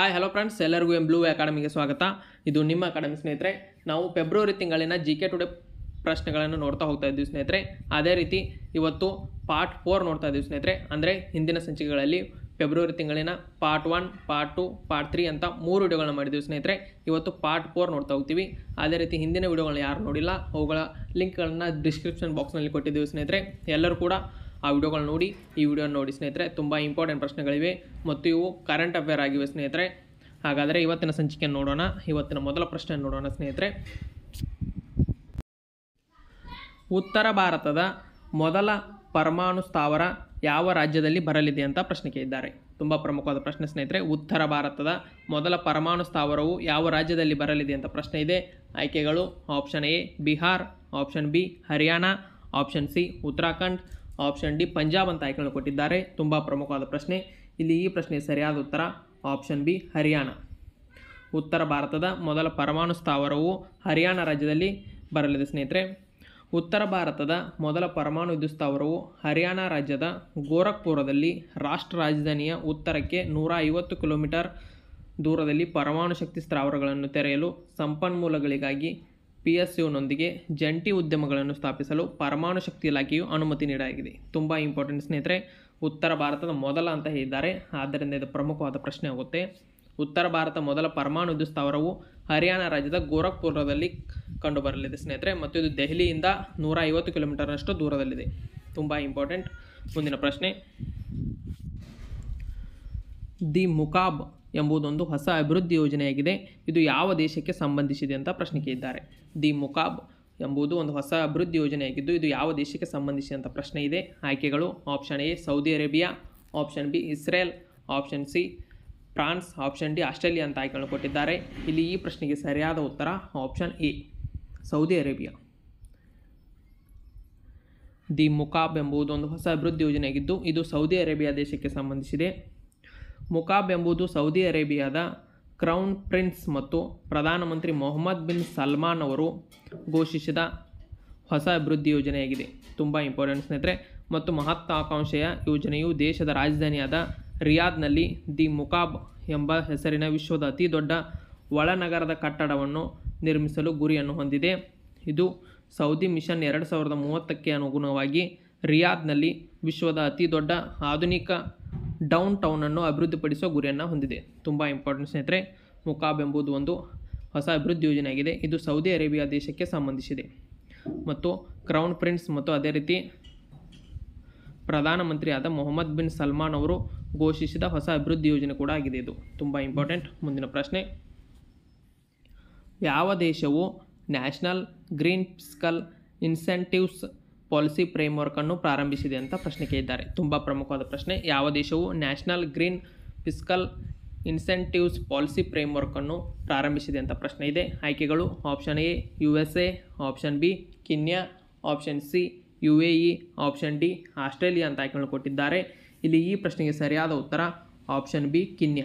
hi hello friends ಎಲ್ಲರಿಗೂ M blue ಅಕಾಡೆಮಿಗೆ ಸ್ವಾಗತ ಇದು ನಿಮ್ಮ ಅಕಾಡೆಮಿ ಸ್ನೇಹಿತರೆ ನಾವು ಫೆಬ್ರವರಿ ತಿಂಗಳಿನ ಜಿ ಕೆ ಟುಡೇ ಪ್ರಶ್ನೆಗಳನ್ನು ನೋಡ್ತಾ ಹೋಗ್ತಾ ಇದ್ದೀವಿ ಸ್ನೇಹಿತರೆ ಅದೇ ರೀತಿ ಇವತ್ತು ಪಾರ್ಟ್ ಫೋರ್ ನೋಡ್ತಾ ಇದ್ದೀವಿ ಸ್ನೇಹಿತರೆ ಅಂದರೆ ಹಿಂದಿನ ಸಂಚಿಕೆಗಳಲ್ಲಿ ಫೆಬ್ರವರಿ ತಿಂಗಳಿನ part one part two part three ಅಂತ ಮೂರು ವಿಡಿಯೋಗಳನ್ನ ಮಾಡಿದ್ದೀವಿ ಸ್ನೇಹಿತರೆ ಇವತ್ತು ಪಾರ್ಟ್ ಫೋರ್ ನೋಡ್ತಾ ಹೋಗ್ತೀವಿ ಅದೇ ರೀತಿ ಹಿಂದಿನ ವಿಡಿಯೋಗಳನ್ನ ಯಾರು ನೋಡಿಲ್ಲ ಅವುಗಳ ಲಿಂಕ್ಗಳನ್ನ ಡಿಸ್ಕ್ರಿಪ್ಷನ್ ಬಾಕ್ಸ್ನಲ್ಲಿ ಕೊಟ್ಟಿದ್ದೀವಿ ಸ್ನೇಹಿತರೆ ಎಲ್ಲರೂ ಕೂಡ ಆ ವಿಡಿಯೋಗಳನ್ನ ನೋಡಿ ಈ ವಿಡಿಯೋ ನೋಡಿ ಸ್ನೇಹಿತರೆ ತುಂಬ ಇಂಪಾರ್ಟೆಂಟ್ ಪ್ರಶ್ನೆಗಳಿವೆ ಮತ್ತು ಇವು ಕರೆಂಟ್ ಅಫೇರ್ ಆಗಿವೆ ಸ್ನೇಹಿತರೆ ಹಾಗಾದರೆ ಇವತ್ತಿನ ಸಂಚಿಕೆಯನ್ನು ನೋಡೋಣ ಇವತ್ತಿನ ಮೊದಲ ಪ್ರಶ್ನೆ ನೋಡೋಣ ಸ್ನೇಹಿತರೆ ಉತ್ತರ ಭಾರತದ ಮೊದಲ ಪರಮಾಣು ಸ್ಥಾವರ ಯಾವ ರಾಜ್ಯದಲ್ಲಿ ಬರಲಿದೆ ಅಂತ ಪ್ರಶ್ನೆ ಕೇಳಿದ್ದಾರೆ ತುಂಬ ಪ್ರಮುಖವಾದ ಪ್ರಶ್ನೆ ಸ್ನೇಹಿತರೆ ಉತ್ತರ ಭಾರತದ ಮೊದಲ ಪರಮಾಣು ಸ್ಥಾವರವು ಯಾವ ರಾಜ್ಯದಲ್ಲಿ ಬರಲಿದೆ ಅಂತ ಪ್ರಶ್ನೆ ಇದೆ ಆಯ್ಕೆಗಳು option A Bihar option B Haryana option C Uttarakhand option D Punjab ಅಂತ ಆಯ್ಕೆಗಳನ್ನು ಕೊಟ್ಟಿದ್ದಾರೆ ತುಂಬ ಪ್ರಮುಖವಾದ ಪ್ರಶ್ನೆ ಇಲ್ಲಿ ಈ ಪ್ರಶ್ನೆಗೆ ಸರಿಯಾದ ಉತ್ತರ ಆಪ್ಷನ್ ಬಿ ಹರಿಯಾಣ ಉತ್ತರ ಭಾರತದ ಮೊದಲ ಪರಮಾಣು ಸ್ಥಾವರವು ಹರಿಯಾಣ ರಾಜ್ಯದಲ್ಲಿ ಬರಲಿದೆ ಸ್ನೇಹಿತರೆ ಉತ್ತರ ಭಾರತದ ಮೊದಲ ಪರಮಾಣು ವಿದ್ಯುತ್ ಸ್ಥಾವರವು ಹರಿಯಾಣ ರಾಜ್ಯದ ಗೋರಖ್ಪುರದಲ್ಲಿ ರಾಷ್ಟ್ರ ರಾಜಧಾನಿಯ ಉತ್ತರಕ್ಕೆ ನೂರ ಐವತ್ತು ಕಿಲೋಮೀಟರ್ ದೂರದಲ್ಲಿ ಪರಮಾಣು ಶಕ್ತಿ ಸ್ಥಾವರಗಳನ್ನು ತೆರೆಯಲು ಸಂಪನ್ಮೂಲಗಳಿಗಾಗಿ ಪಿ ಎಸ್ ಯುನೊಂದಿಗೆ ಜಂಟಿ ಉದ್ಯಮಗಳನ್ನು ಸ್ಥಾಪಿಸಲು ಪರಮಾಣು ಶಕ್ತಿ ಇಲಾಖೆಯು ಅನುಮತಿ ನೀಡಲಾಗಿದೆ ತುಂಬ ಇಂಪಾರ್ಟೆಂಟ್ ಸ್ನೇಹಿತರೆ ಉತ್ತರ ಭಾರತದ ಮೊದಲ ಅಂತ ಹೇಳಿದ್ದಾರೆ ಆದ್ದರಿಂದ ಇದು ಪ್ರಮುಖವಾದ ಪ್ರಶ್ನೆ ಆಗುತ್ತೆ ಉತ್ತರ ಭಾರತ ಮೊದಲ ಪರಮಾಣು ವಿದ್ಯುತ್ ಸ್ಥಾವರವು ಹರಿಯಾಣ ರಾಜ್ಯದ ಗೋರಖ್ಪುರದಲ್ಲಿ ಕಂಡುಬರಲಿದೆ ಸ್ನೇಹಿತರೆ ಮತ್ತು ಇದು ದೆಹಲಿಯಿಂದ ನೂರ ಐವತ್ತು ಕಿಲೋಮೀಟರ್ನಷ್ಟು ದೂರದಲ್ಲಿದೆ ತುಂಬ ಇಂಪಾರ್ಟೆಂಟ್ ಮುಂದಿನ ಪ್ರಶ್ನೆ ದಿ ಮುಕಾಬ್ ಎಂಬುದೊಂದು ಹೊಸ ಅಭಿವೃದ್ಧಿ ಯೋಜನೆಯಾಗಿದೆ ಇದು ಯಾವ ದೇಶಕ್ಕೆ ಸಂಬಂಧಿಸಿದೆ ಅಂತ ಪ್ರಶ್ನೆ ಕೇಳಿದ್ದಾರೆ ದಿ ಮುಕಾಬ್ ಎಂಬುದು ಒಂದು ಹೊಸ ಅಭಿವೃದ್ಧಿ ಯೋಜನೆಯಾಗಿದ್ದು ಇದು ಯಾವ ದೇಶಕ್ಕೆ ಸಂಬಂಧಿಸಿದೆ ಅಂತ ಪ್ರಶ್ನೆ ಇದೆ ಆಯ್ಕೆಗಳು option A Saudi Arabia option B Israel option C France option D Australia ಅಂತ ಆಯ್ಕೆಗಳನ್ನು ಕೊಟ್ಟಿದ್ದಾರೆ ಇಲ್ಲಿ ಈ ಪ್ರಶ್ನೆಗೆ ಸರಿಯಾದ ಉತ್ತರ option A Saudi Arabia the Mukaab ಎಂಬುದು ಒಂದು ಹೊಸ ಅಭಿವೃದ್ಧಿ ಯೋಜನೆಯಾಗಿದ್ದು ಇದು ಸೌದಿ ಅರೇಬಿಯಾ ದೇಶಕ್ಕೆ ಸಂಬಂಧಿಸಿದೆ ಮುಕಾಬ್ ಎಂಬುದು ಸೌದಿ ಅರೇಬಿಯಾದ ಕ್ರೌನ್ ಪ್ರಿನ್ಸ್ ಮತ್ತು ಪ್ರಧಾನಮಂತ್ರಿ ಮೊಹಮ್ಮದ್ ಬಿನ್ ಸಲ್ಮಾನ್ ಅವರು ಘೋಷಿಸಿದ ಹೊಸ ಅಭಿವೃದ್ಧಿ ಯೋಜನೆಯಾಗಿದೆ ತುಂಬ ಇಂಪಾರ್ಟೆಂಟ್ ಸ್ನೇಹಿತರೆ ಮತ್ತು ಮಹತ್ವಾಕಾಂಕ್ಷೆಯ ಯೋಜನೆಯು ದೇಶದ ರಾಜಧಾನಿಯಾದ ರಿಯಾದ್ನಲ್ಲಿ ದಿ ಮುಕಾಬ್ ಎಂಬ ಹೆಸರಿನ ವಿಶ್ವದ ಅತಿ ದೊಡ್ಡ ಒಳನಗರದ ಕಟ್ಟಡವನ್ನು ನಿರ್ಮಿಸಲು ಗುರಿಯನ್ನು ಹೊಂದಿದೆ ಇದು ಸೌದಿ ಮಿಷನ್ ಎರಡು ಸಾವಿರದ ಮೂವತ್ತಕ್ಕೆ ಅನುಗುಣವಾಗಿ ರಿಯಾದ್ನಲ್ಲಿ ವಿಶ್ವದ ಅತಿ ದೊಡ್ಡ ಆಧುನಿಕ ಡೌನ್ ಟೌನನ್ನು ಅಭಿವೃದ್ಧಿಪಡಿಸುವ ಗುರಿಯನ್ನು ಹೊಂದಿದೆ ತುಂಬ ಇಂಪಾರ್ಟೆಂಟ್ ಸ್ನೇಹಿತರೆ ಮುಕಾಬ್ ಎಂಬುದು ಒಂದು ಹೊಸ ಅಭಿವೃದ್ಧಿ ಯೋಜನೆಯಾಗಿದೆ ಇದು ಸೌದಿ ಅರೇಬಿಯಾ ದೇಶಕ್ಕೆ ಸಂಬಂಧಿಸಿದೆ ಮತ್ತು ಕ್ರೌನ್ ಪ್ರಿನ್ಸ್ ಮತ್ತು ಅದೇ ರೀತಿ ಪ್ರಧಾನಮಂತ್ರಿಯಾದ ಮೊಹಮ್ಮದ್ ಬಿನ್ ಸಲ್ಮಾನ್ ಅವರು ಘೋಷಿಸಿದ ಹೊಸ ಅಭಿವೃದ್ಧಿ ಯೋಜನೆ ಕೂಡ ಆಗಿದೆ ಇದು ತುಂಬ ಇಂಪಾರ್ಟೆಂಟ್ ಮುಂದಿನ ಪ್ರಶ್ನೆ ಯಾವ ದೇಶವು national green fiscal incentives policy ಫ್ರೇಮ್ವರ್ಕನ್ನು ಪ್ರಾರಂಭಿಸಿದೆ ಅಂತ ಪ್ರಶ್ನೆ ಕೇಳಿದ್ದಾರೆ ತುಂಬ ಪ್ರಮುಖವಾದ ಪ್ರಶ್ನೆ ಯಾವ ದೇಶವು national green fiscal incentives policy ಫ್ರೇಮ್ವರ್ಕನ್ನು ಪ್ರಾರಂಭಿಸಿದೆ ಅಂತ ಪ್ರಶ್ನೆ ಇದೆ ಆಯ್ಕೆಗಳು option A U S A option B Kenya option C U A E option D Australia ಅಂತ ಆಯ್ಕೆಗಳನ್ನು ಕೊಟ್ಟಿದ್ದಾರೆ ಇಲ್ಲಿ ಈ ಪ್ರಶ್ನೆಗೆ ಸರಿಯಾದ ಉತ್ತರ ಆಪ್ಷನ್ ಬಿ ಕಿನ್ಯಾ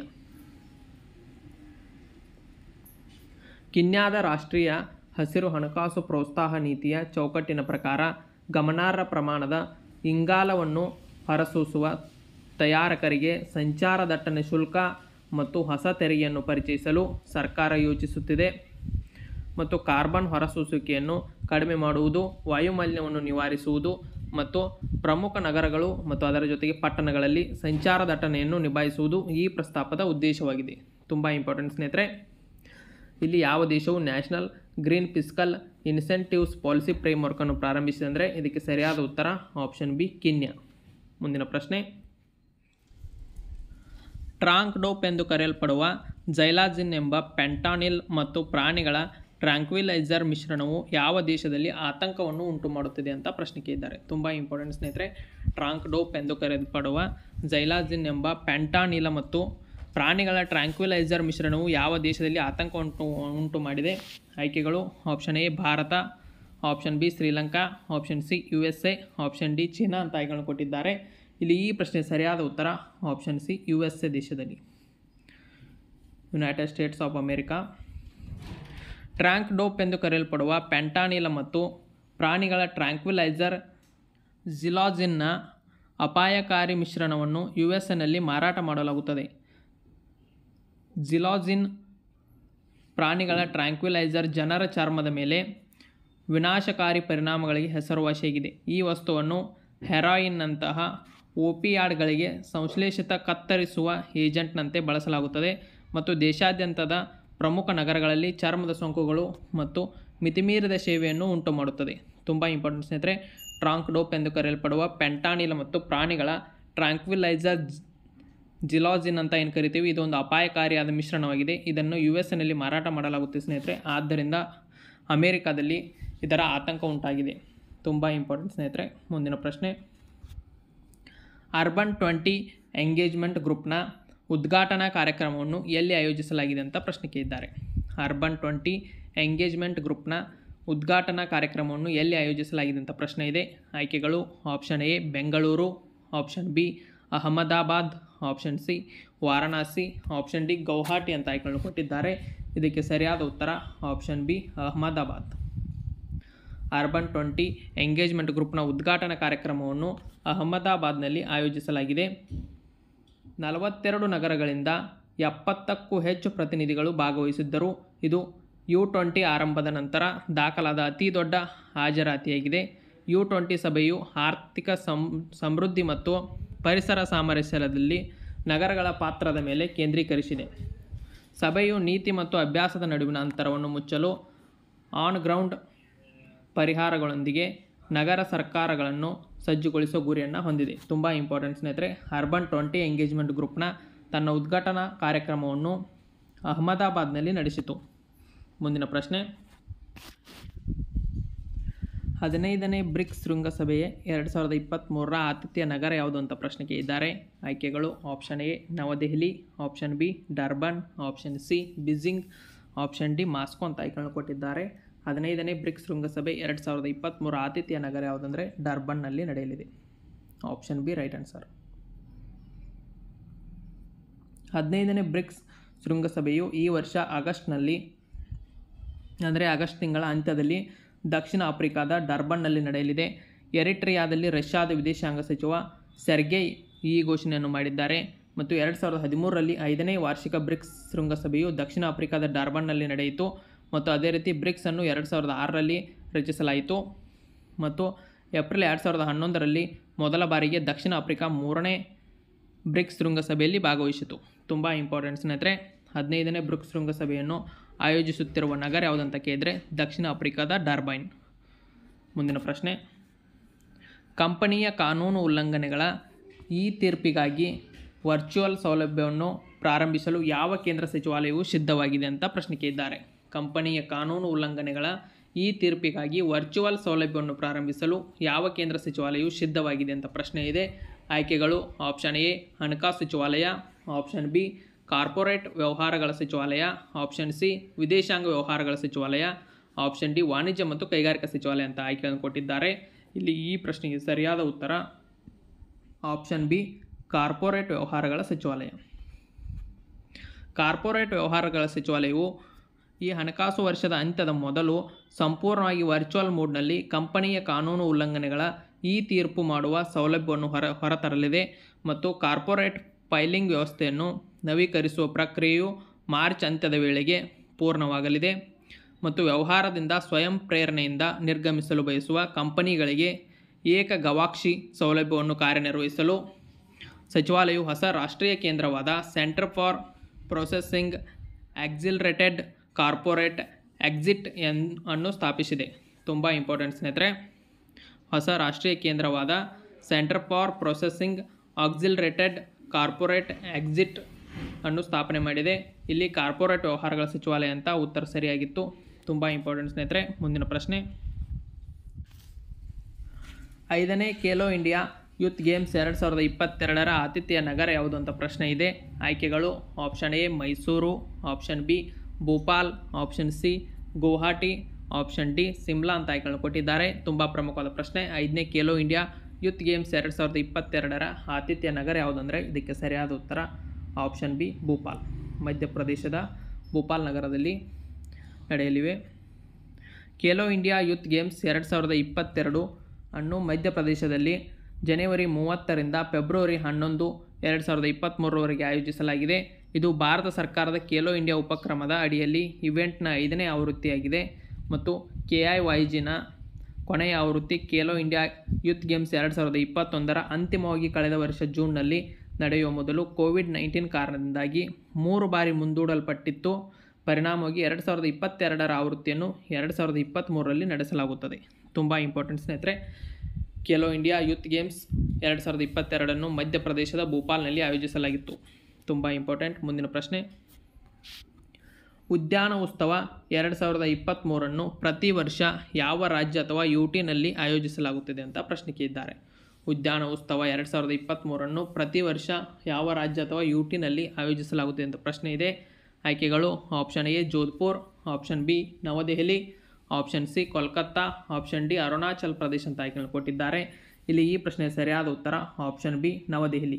ಕಿನ್ಯಾದ ರಾಷ್ಟ್ರೀಯ ಹಸಿರು ಹಣಕಾಸು ಪ್ರೋತ್ಸಾಹ ನೀತಿಯ ಚೌಕಟ್ಟಿನ ಪ್ರಕಾರ ಗಮನಾರ್ಹ ಪ್ರಮಾಣದ ಇಂಗಾಲವನ್ನು ಹೊರಸೂಸುವ ತಯಾರಕರಿಗೆ ಸಂಚಾರ ದಟ್ಟಣೆ ಶುಲ್ಕ ಮತ್ತು ಹೊಸ ತೆರಿಗೆಯನ್ನು ಪರಿಚಯಿಸಲು ಸರ್ಕಾರ ಯೋಚಿಸುತ್ತಿದೆ ಮತ್ತು ಕಾರ್ಬನ್ ಹೊರಸೂಸುವಿಕೆಯನ್ನು ಕಡಿಮೆ ಮಾಡುವುದು ವಾಯುಮಾಲಿನ್ಯವನ್ನು ನಿವಾರಿಸುವುದು ಮತ್ತು ಪ್ರಮುಖ ನಗರಗಳು ಮತ್ತು ಅದರ ಜೊತೆಗೆ ಪಟ್ಟಣಗಳಲ್ಲಿ ಸಂಚಾರ ದಟ್ಟಣೆಯನ್ನು ನಿಭಾಯಿಸುವುದು ಈ ಪ್ರಸ್ತಾಪದ ಉದ್ದೇಶವಾಗಿದೆ ತುಂಬ ಇಂಪಾರ್ಟೆಂಟ್ ಸ್ನೇಹಿತರೆ ಇಲ್ಲಿ ಯಾವ ದೇಶವು national green fiscal incentives policy ಫ್ರೇಮ್ವರ್ಕನ್ನು ಪ್ರಾರಂಭಿಸಿದೆ ಅಂದರೆ ಇದಕ್ಕೆ ಸರಿಯಾದ ಉತ್ತರ ಆಪ್ಷನ್ ಬಿ ಕಿನ್ಯಾ ಮುಂದಿನ ಪ್ರಶ್ನೆ ಟ್ರಾಂಕ್ ಡೋಪ್ ಎಂದು ಕರೆಯಲ್ಪಡುವ ಜೈಲಾಜಿನ್ ಎಂಬ ಪೆಂಟಾನಿಲ್ ಮತ್ತು ಪ್ರಾಣಿಗಳ ಟ್ರ್ಯಾಂಕ್ವಿಲೈಸರ್ ಮಿಶ್ರಣವು ಯಾವ ದೇಶದಲ್ಲಿ ಆತಂಕವನ್ನು ಉಂಟು ಮಾಡುತ್ತಿದೆ ಅಂತ ಪ್ರಶ್ನೆ ಕೇಳಿದ್ದಾರೆ ತುಂಬ ಇಂಪಾರ್ಟೆಂಟ್ ಸ್ನೇಹಿತರೆ ಟ್ರಾಂಕ್ ಡೋಪ್ ಎಂದು ಕರೆಯಲ್ಪಡುವ ಜೈಲಾಜಿನ್ ಎಂಬ ಪೆಂಟಾನಿಲ ಮತ್ತು ಪ್ರಾಣಿಗಳ ಟ್ರ್ಯಾಂಕ್ವಿಲೈಸರ್ ಮಿಶ್ರಣವು ಯಾವ ದೇಶದಲ್ಲಿ ಆತಂಕ ಉಂಟು ಉಂಟು ಮಾಡಿದೆ ಆಯ್ಕೆಗಳು option A Bharat option B Sri Lanka option C U S A option D China ಅಂತ ಆಯ್ಕೆಗಳನ್ನು ಕೊಟ್ಟಿದ್ದಾರೆ ಇಲ್ಲಿ ಈ ಪ್ರಶ್ನೆ ಸರಿಯಾದ ಉತ್ತರ option C U S A ದೇಶದಲ್ಲಿ United States of America tranq dope ಎಂದು ಕರೆಯಲ್ಪಡುವ ಪ್ಯಾಂಟಾನಿಲ ಮತ್ತು ಪ್ರಾಣಿಗಳ ಟ್ರ್ಯಾಂಕ್ವಿಲೈಸರ್ ಜಿಲಾಜಿನ್ನ ಅಪಾಯಕಾರಿ ಮಿಶ್ರಣವನ್ನು ಯು ಎಸ್ ಎನಲ್ಲಿ ಮಾರಾಟ ಮಾಡಲಾಗುತ್ತದೆ ಜಿಲಾಜಿನ್ ಪ್ರಾಣಿಗಳ ಟ್ರ್ಯಾಂಕ್ವಿಲೈಸರ್ ಜನರ ಚರ್ಮದ ಮೇಲೆ ವಿನಾಶಕಾರಿ ಪರಿಣಾಮಗಳಿಗೆ ಹೆಸರುವಾಸಿಯಾಗಿದೆ ಈ ವಸ್ತುವನ್ನು ಹೆರಾಯಿನ್ನಂತಹ ಓಪಿಯಾಡ್ಗಳಿಗೆ ಸಂಶ್ಲೇಷಿತ ಕತ್ತರಿಸುವ ಏಜೆಂಟ್ನಂತೆ ಬಳಸಲಾಗುತ್ತದೆ ಮತ್ತು ದೇಶಾದ್ಯಂತದ ಪ್ರಮುಖ ನಗರಗಳಲ್ಲಿ ಚರ್ಮದ ಸೋಂಕುಗಳು ಮತ್ತು ಮಿತಿಮೀರಿದ ಸೇವೆಯನ್ನು ಉಂಟುಮಾಡುತ್ತದೆ ತುಂಬ ಇಂಪಾರ್ಟೆಂಟ್ ಸ್ನೇಹಿತರೆ ಟ್ರಾಂಕ್ ಡೋಪ್ ಎಂದು ಕರೆಯಲ್ಪಡುವ ಪೆಂಟಾನಿಲ ಮತ್ತು ಪ್ರಾಣಿಗಳ ಟ್ರ್ಯಾಂಕ್ವಿಲೈಸರ್ ಜಿಲಾಜಿನ್ ಅಂತ ಏನು ಕರಿತೀವಿ ಇದೊಂದು ಅಪಾಯಕಾರಿಯಾದ ಮಿಶ್ರಣವಾಗಿದೆ ಇದನ್ನು ಯು ಎಸ್ ಎನಲ್ಲಿ ಮಾರಾಟ ಮಾಡಲಾಗುತ್ತೆ ಸ್ನೇಹಿತರೆ ಆದ್ದರಿಂದ ಅಮೇರಿಕಾದಲ್ಲಿ ಇದರ ಆತಂಕ ಉಂಟಾಗಿದೆ ತುಂಬ ಇಂಪಾರ್ಟೆಂಟ್ ಸ್ನೇಹಿತರೆ ಮುಂದಿನ ಪ್ರಶ್ನೆ ಅರ್ಬನ್ ಟ್ವೆಂಟಿ ಎಂಗೇಜ್ಮೆಂಟ್ ಗ್ರೂಪ್ನ ಉದ್ಘಾಟನಾ ಕಾರ್ಯಕ್ರಮವನ್ನು ಎಲ್ಲಿ ಆಯೋಜಿಸಲಾಗಿದೆ ಅಂತ ಪ್ರಶ್ನೆ ಕೇಳಿದ್ದಾರೆ ಅರ್ಬನ್ ಟ್ವೆಂಟಿ ಎಂಗೇಜ್ಮೆಂಟ್ ಗ್ರೂಪ್ನ ಉದ್ಘಾಟನಾ ಕಾರ್ಯಕ್ರಮವನ್ನು ಎಲ್ಲಿ ಆಯೋಜಿಸಲಾಗಿದೆ ಅಂತ ಪ್ರಶ್ನೆ ಇದೆ ಆಯ್ಕೆಗಳು option A Bengaluru option B Ahmedabad option C Varanasi option D Guwahati ಅಂತ ಆಯ್ಕೆಗಳನ್ನು ಕೊಟ್ಟಿದ್ದಾರೆ ಇದಕ್ಕೆ ಸರಿಯಾದ ಉತ್ತರ option B Ahmedabad urban twenty engagement ಗ್ರೂಪ್ನ ಉದ್ಘಾಟನಾ ಕಾರ್ಯಕ್ರಮವನ್ನು ಅಹಮದಾಬಾದ್ನಲ್ಲಿ ಆಯೋಜಿಸಲಾಗಿದೆ ನಲವತ್ತೆರಡು ನಗರಗಳಿಂದ ಎಪ್ಪತ್ತಕ್ಕೂ ಹೆಚ್ಚು ಪ್ರತಿನಿಧಿಗಳು ಭಾಗವಹಿಸಿದ್ದರು ಇದು ಯು ಟ್ವೆಂಟಿ ಆರಂಭದ ನಂತರ ದಾಖಲಾದ ಅತಿ ದೊಡ್ಡ ಹಾಜರಾತಿಯಾಗಿದೆ ಯು ಟ್ವೆಂಟಿ ಸಭೆಯು ಆರ್ಥಿಕ ಸಂ ಸಮೃದ್ಧಿ ಮತ್ತು ಪರಿಸರ ಸಾಮರಸ್ಯದಲ್ಲಿ ನಗರಗಳ ಪಾತ್ರದ ಮೇಲೆ ಕೇಂದ್ರೀಕರಿಸಿದೆ ಸಭೆಯು ನೀತಿ ಮತ್ತು ಅಭ್ಯಾಸದ ನಡುವಿನ ಅಂತರವನ್ನು ಮುಚ್ಚಲು ಆನ್ ಗ್ರೌಂಡ್ ಪರಿಹಾರಗಳೊಂದಿಗೆ ನಗರ ಸರ್ಕಾರಗಳನ್ನು ಸಜ್ಜುಗೊಳಿಸುವ ಗುರಿಯನ್ನು ಹೊಂದಿದೆ ತುಂಬ ಇಂಪಾರ್ಟೆಂಟ್ ಸ್ನೇಹಿತರೆ ಅರ್ಬನ್ ಟ್ವೆಂಟಿ ಎಂಗೇಜ್ಮೆಂಟ್ ಗ್ರೂಪ್ನ ತನ್ನ ಉದ್ಘಾಟನಾ ಕಾರ್ಯಕ್ರಮವನ್ನು ಅಹಮದಾಬಾದ್ನಲ್ಲಿ ನಡೆಸಿತು ಮುಂದಿನ ಪ್ರಶ್ನೆ ಹದಿನೈದನೇ ಬ್ರಿಕ್ಸ್ ಶೃಂಗಸಭೆಯ ಎರಡು ಸಾವಿರದ ಇಪ್ಪತ್ತ್ಮೂರರ ಆತಿಥ್ಯ ನಗರ ಯಾವುದು ಅಂತ ಪ್ರಶ್ನೆ ಕೇಳಿದ್ದಾರೆ ಆಯ್ಕೆಗಳು option A Navadehali option B Durban option C Beijing option D Moscow ಅಂತ ಆಯ್ಕೆಗಳನ್ನು ಕೊಟ್ಟಿದ್ದಾರೆ ಹದಿನೈದನೇ ಬ್ರಿಕ್ಸ್ ಶೃಂಗಸಭೆ ಎರಡು ಸಾವಿರದ ಇಪ್ಪತ್ತ್ಮೂರ ಆತಿಥ್ಯ ನಗರ ಯಾವುದಂದರೆ ಡರ್ಬನ್ನಲ್ಲಿ ನಡೆಯಲಿದೆ ಆಪ್ಷನ್ ಬಿ ರೈಟ್ ಆನ್ಸರ್ ಹದಿನೈದನೇ ಬ್ರಿಕ್ಸ್ ಶೃಂಗಸಭೆಯು ಈ ವರ್ಷ ಆಗಸ್ಟ್ನಲ್ಲಿ ಅಂದರೆ ಆಗಸ್ಟ್ ತಿಂಗಳ ಅಂತ್ಯದಲ್ಲಿ ದಕ್ಷಿಣ ಆಫ್ರಿಕಾದ ಡರ್ಬನ್ನಲ್ಲಿ ನಡೆಯಲಿದೆ ಎರಿಟ್ರಿಯಾದಲ್ಲಿ ರಷ್ಯಾದ ವಿದೇಶಾಂಗ ಸಚಿವ ಸೆರ್ಗೆಯ್ ಈ ಘೋಷಣೆಯನ್ನು ಮಾಡಿದ್ದಾರೆ ಮತ್ತು ಎರಡು ಸಾವಿರದ ಹದಿಮೂರರಲ್ಲಿ ಐದನೇ ವಾರ್ಷಿಕ ಬ್ರಿಕ್ಸ್ ಶೃಂಗಸಭೆಯು ದಕ್ಷಿಣ ಆಫ್ರಿಕಾದ ಡರ್ಬನ್ನಲ್ಲಿ ನಡೆಯಿತು ಮತ್ತು ಅದೇ ರೀತಿ ಬ್ರಿಕ್ಸ್ ಅನ್ನು ಎರಡು ಸಾವಿರದ ಆರರಲ್ಲಿ ರಚಿಸಲಾಯಿತು ಮತ್ತು ಏಪ್ರಿಲ್ ಎರಡು ಸಾವಿರದ ಹನ್ನೊಂದರಲ್ಲಿ ಮೊದಲ ಬಾರಿಗೆ ದಕ್ಷಿಣ ಆಫ್ರಿಕಾ ಮೂರನೇ ಬ್ರಿಕ್ಸ್ ಶೃಂಗಸಭೆಯಲ್ಲಿ ಭಾಗವಹಿಸಿತು ತುಂಬ ಇಂಪಾರ್ಟೆಂಟ್ ಸ್ನೇಹಿತರೆ ಹದಿನೈದನೇ ಬ್ರಿಕ್ಸ್ ಶೃಂಗಸಭೆಯನ್ನು ಆಯೋಜಿಸುತ್ತಿರುವ ನಗರ ಯಾವುದಂತ ಕೇಳಿದರೆ ದಕ್ಷಿಣ ಆಫ್ರಿಕಾದ ಡರ್ಬೈನ್ ಮುಂದಿನ ಪ್ರಶ್ನೆ ಕಂಪನಿಯ ಕಾನೂನು ಉಲ್ಲಂಘನೆಗಳ ಈ ತೀರ್ಪಿಗಾಗಿ ವರ್ಚುವಲ್ ಸೌಲಭ್ಯವನ್ನು ಪ್ರಾರಂಭಿಸಲು ಯಾವ ಕೇಂದ್ರ ಸಚಿವಾಲಯವು ಸಿದ್ಧವಾಗಿದೆ ಅಂತ ಪ್ರಶ್ನೆ ಕೇಳಿದ್ದಾರೆ ಕಂಪನಿಯ ಕಾನೂನು ಉಲ್ಲಂಘನೆಗಳ ಈ ತೀರ್ಪಿಗಾಗಿ ವರ್ಚುವಲ್ ಸೌಲಭ್ಯವನ್ನು ಪ್ರಾರಂಭಿಸಲು ಯಾವ ಕೇಂದ್ರ ಸಚಿವಾಲಯವು ಸಿದ್ಧವಾಗಿದೆ ಅಂತ ಪ್ರಶ್ನೆ ಇದೆ ಆಯ್ಕೆಗಳು ಆಪ್ಷನ್ ಎ ಹಣಕಾಸು ಸಚಿವಾಲಯ ಆಪ್ಷನ್ ಬಿ ಕಾರ್ಪೊರೇಟ್ ವ್ಯವಹಾರಗಳ ಸಚಿವಾಲಯ ಆಪ್ಷನ್ ಸಿ ವಿದೇಶಾಂಗ ವ್ಯವಹಾರಗಳ ಸಚಿವಾಲಯ ಆಪ್ಷನ್ ಡಿ ವಾಣಿಜ್ಯ ಮತ್ತು ಕೈಗಾರಿಕಾ ಸಚಿವಾಲಯ ಅಂತ ಆಯ್ಕೆಗಳನ್ನು ಕೊಟ್ಟಿದ್ದಾರೆ ಇಲ್ಲಿ ಈ ಪ್ರಶ್ನೆಗೆ ಸರಿಯಾದ ಉತ್ತರ ಆಪ್ಷನ್ ಬಿ ಕಾರ್ಪೊರೇಟ್ ವ್ಯವಹಾರಗಳ ಸಚಿವಾಲಯ ಕಾರ್ಪೊರೇಟ್ ವ್ಯವಹಾರಗಳ ಸಚಿವಾಲಯವು ಈ ಹಣಕಾಸು ವರ್ಷದ ಅಂತ್ಯದ ಮೊದಲು ಸಂಪೂರ್ಣವಾಗಿ ವರ್ಚುವಲ್ ಮೋಡ್ನಲ್ಲಿ ಕಂಪನಿಯ ಕಾನೂನು ಉಲ್ಲಂಘನೆಗಳ ಈ ತೀರ್ಪು ಮಾಡುವ ಸೌಲಭ್ಯವನ್ನು ಹೊರ ಹೊರತರಲಿದೆ ಮತ್ತು ಕಾರ್ಪೊರೇಟ್ ಫೈಲಿಂಗ್ ವ್ಯವಸ್ಥೆಯನ್ನು ನವೀಕರಿಸುವ ಪ್ರಕ್ರಿಯೆಯು ಮಾರ್ಚ್ ಅಂತ್ಯದ ವೇಳೆಗೆ ಪೂರ್ಣವಾಗಲಿದೆ ಮತ್ತು ವ್ಯವಹಾರದಿಂದ ಸ್ವಯಂ ಪ್ರೇರಣೆಯಿಂದ ನಿರ್ಗಮಿಸಲು ಬಯಸುವ ಕಂಪನಿಗಳಿಗೆ ಏಕ ಗವಾಕ್ಷಿ ಸೌಲಭ್ಯವನ್ನು ಕಾರ್ಯನಿರ್ವಹಿಸಲು ಸಚಿವಾಲಯವು ಹೊಸ ರಾಷ್ಟ್ರೀಯ ಕೇಂದ್ರವಾದ centre for processing accelerated corporate exit N ಅನ್ನು ಸ್ಥಾಪಿಸಿದೆ ತುಂಬ ಇಂಪಾರ್ಟೆಂಟ್ ಸ್ನೇಹಿತರೆ ಹೊಸ ರಾಷ್ಟ್ರೀಯ ಕೇಂದ್ರವಾದ centre for processing accelerated corporate exit ಅನ್ನು ಸ್ಥಾಪನೆ ಮಾಡಿದೆ ಇಲ್ಲಿ ಕಾರ್ಪೊರೇಟ್ ವ್ಯವಹಾರಗಳ ಸಚಿವಾಲಯ ಅಂತ ಉತ್ತರ ಸರಿಯಾಗಿತ್ತು ತುಂಬ ಇಂಪಾರ್ಟೆಂಟ್ ಸ್ನೇಹಿತರೆ ಮುಂದಿನ ಪ್ರಶ್ನೆ ಐದನೇ ಖೇಲೋ ಇಂಡಿಯಾ ಯೂತ್ ಗೇಮ್ಸ್ ಎರಡು ಸಾವಿರದ ಇಪ್ಪತ್ತೆರಡರ ಆತಿಥ್ಯ ನಗರ ಯಾವುದು ಅಂತ ಪ್ರಶ್ನೆ ಇದೆ ಆಯ್ಕೆಗಳು option A Mysuru option B Bhopal option C Guwahati option D Simla ಅಂತ ಆಯ್ಕೆಗಳನ್ನು ಕೊಟ್ಟಿದ್ದಾರೆ ತುಂಬ ಪ್ರಮುಖವಾದ ಪ್ರಶ್ನೆ ಐದನೇ ಖೇಲೋ ಇಂಡಿಯಾ ಯೂತ್ ಗೇಮ್ಸ್ ಎರಡು ಸಾವಿರದ ಇಪ್ಪತ್ತೆರಡರ ಆತಿಥ್ಯ ನಗರ ಯಾವುದಂದರೆ ಇದಕ್ಕೆ ಸರಿಯಾದ ಉತ್ತರ ಆಪ್ಷನ್ ಬಿ ಭೋಪಾಲ್ ಮಧ್ಯಪ್ರದೇಶದ ಭೋಪಾಲ್ ನಗರದಲ್ಲಿ ನಡೆಯಲಿವೆ ಖೇಲೋ ಇಂಡಿಯಾ ಯೂತ್ ಗೇಮ್ಸ್ ಎರಡು ಸಾವಿರದ ಇಪ್ಪತ್ತೆರಡು ಅನ್ನು ಮಧ್ಯಪ್ರದೇಶದಲ್ಲಿ ಜನವರಿ ಮೂವತ್ತರಿಂದ ಫೆಬ್ರವರಿ ಹನ್ನೊಂದು ಎರಡು ಸಾವಿರದ ಇಪ್ಪತ್ತ್ಮೂರರವರೆಗೆ ಆಯೋಜಿಸಲಾಗಿದೆ ಇದು ಭಾರತ ಸರ್ಕಾರದ ಖೇಲೋ ಇಂಡಿಯಾ ಉಪಕ್ರಮದ ಅಡಿಯಲ್ಲಿ ಇವೆಂಟ್ನ ಐದನೇ ಆವೃತ್ತಿಯಾಗಿದೆ ಮತ್ತು ಕೆ ಐ ವೈ ಜಿನ ಕೊನೆಯ ಆವೃತ್ತಿ ಖೇಲೋ ಇಂಡಿಯಾ ಯೂತ್ ಗೇಮ್ಸ್ ಎರಡು ಸಾವಿರದ ಇಪ್ಪತ್ತೊಂದರ ಅಂತಿಮವಾಗಿ ಕಳೆದ ವರ್ಷ ಜೂನ್ನಲ್ಲಿ ನಡೆಯುವ ಮೊದಲು ಕೋವಿಡ್ ನೈನ್ಟೀನ್ ಕಾರಣದಿಂದಾಗಿ ಮೂರು ಬಾರಿ ಮುಂದೂಡಲ್ಪಟ್ಟಿತ್ತು ಪರಿಣಾಮವಾಗಿ ಎರಡು ಸಾವಿರದ ಇಪ್ಪತ್ತೆರಡರ ಆವೃತ್ತಿಯನ್ನು ಎರಡು ಸಾವಿರದ ಇಪ್ಪತ್ತ್ಮೂರರಲ್ಲಿ ನಡೆಸಲಾಗುತ್ತದೆ ತುಂಬ ಇಂಪಾರ್ಟೆಂಟ್ ಸ್ನೇಹಿತರೆ ಖೇಲೋ ಇಂಡಿಯಾ ಯೂತ್ ಗೇಮ್ಸ್ ಎರಡು ಸಾವಿರದ ಇಪ್ಪತ್ತೆರಡನ್ನು ಮಧ್ಯಪ್ರದೇಶದ ಭೋಪಾಲ್ನಲ್ಲಿ ಆಯೋಜಿಸಲಾಗಿತ್ತು ತುಂಬ ಇಂಪಾರ್ಟೆಂಟ್ ಮುಂದಿನ ಪ್ರಶ್ನೆ ಉದ್ಯಾನ ಉತ್ಸವ ಎರಡು ಸಾವಿರದ ಇಪ್ಪತ್ತ್ಮೂರನ್ನು ಪ್ರತಿ ವರ್ಷ ಯಾವ ರಾಜ್ಯ ಅಥವಾ ಯು ಟಿನಲ್ಲಿ ಆಯೋಜಿಸಲಾಗುತ್ತದೆ ಅಂತ ಪ್ರಶ್ನೆ ಕೇಳಿದ್ದಾರೆ ಉದ್ಯಾನ ಉತ್ಸವ ಎರಡು ಸಾವಿರದ ಇಪ್ಪತ್ತ್ಮೂರನ್ನು ಪ್ರತಿ ವರ್ಷ ಯಾವ ರಾಜ್ಯ ಅಥವಾ ಯು ಟಿನಲ್ಲಿ ಆಯೋಜಿಸಲಾಗುತ್ತದೆ ಅಂತ ಪ್ರಶ್ನೆ ಇದೆ ಆಯ್ಕೆಗಳು option A Jodhpur option B Navadehali option C Kolkata option D Arunachal Pradesh ಅಂತ ಆಯ್ಕೆಗಳನ್ನು ಕೊಟ್ಟಿದ್ದಾರೆ ಇಲ್ಲಿ ಈ ಪ್ರಶ್ನೆ ಸರಿಯಾದ ಉತ್ತರ ಆಪ್ಷನ್ ಬಿ ನವದೆಹಲಿ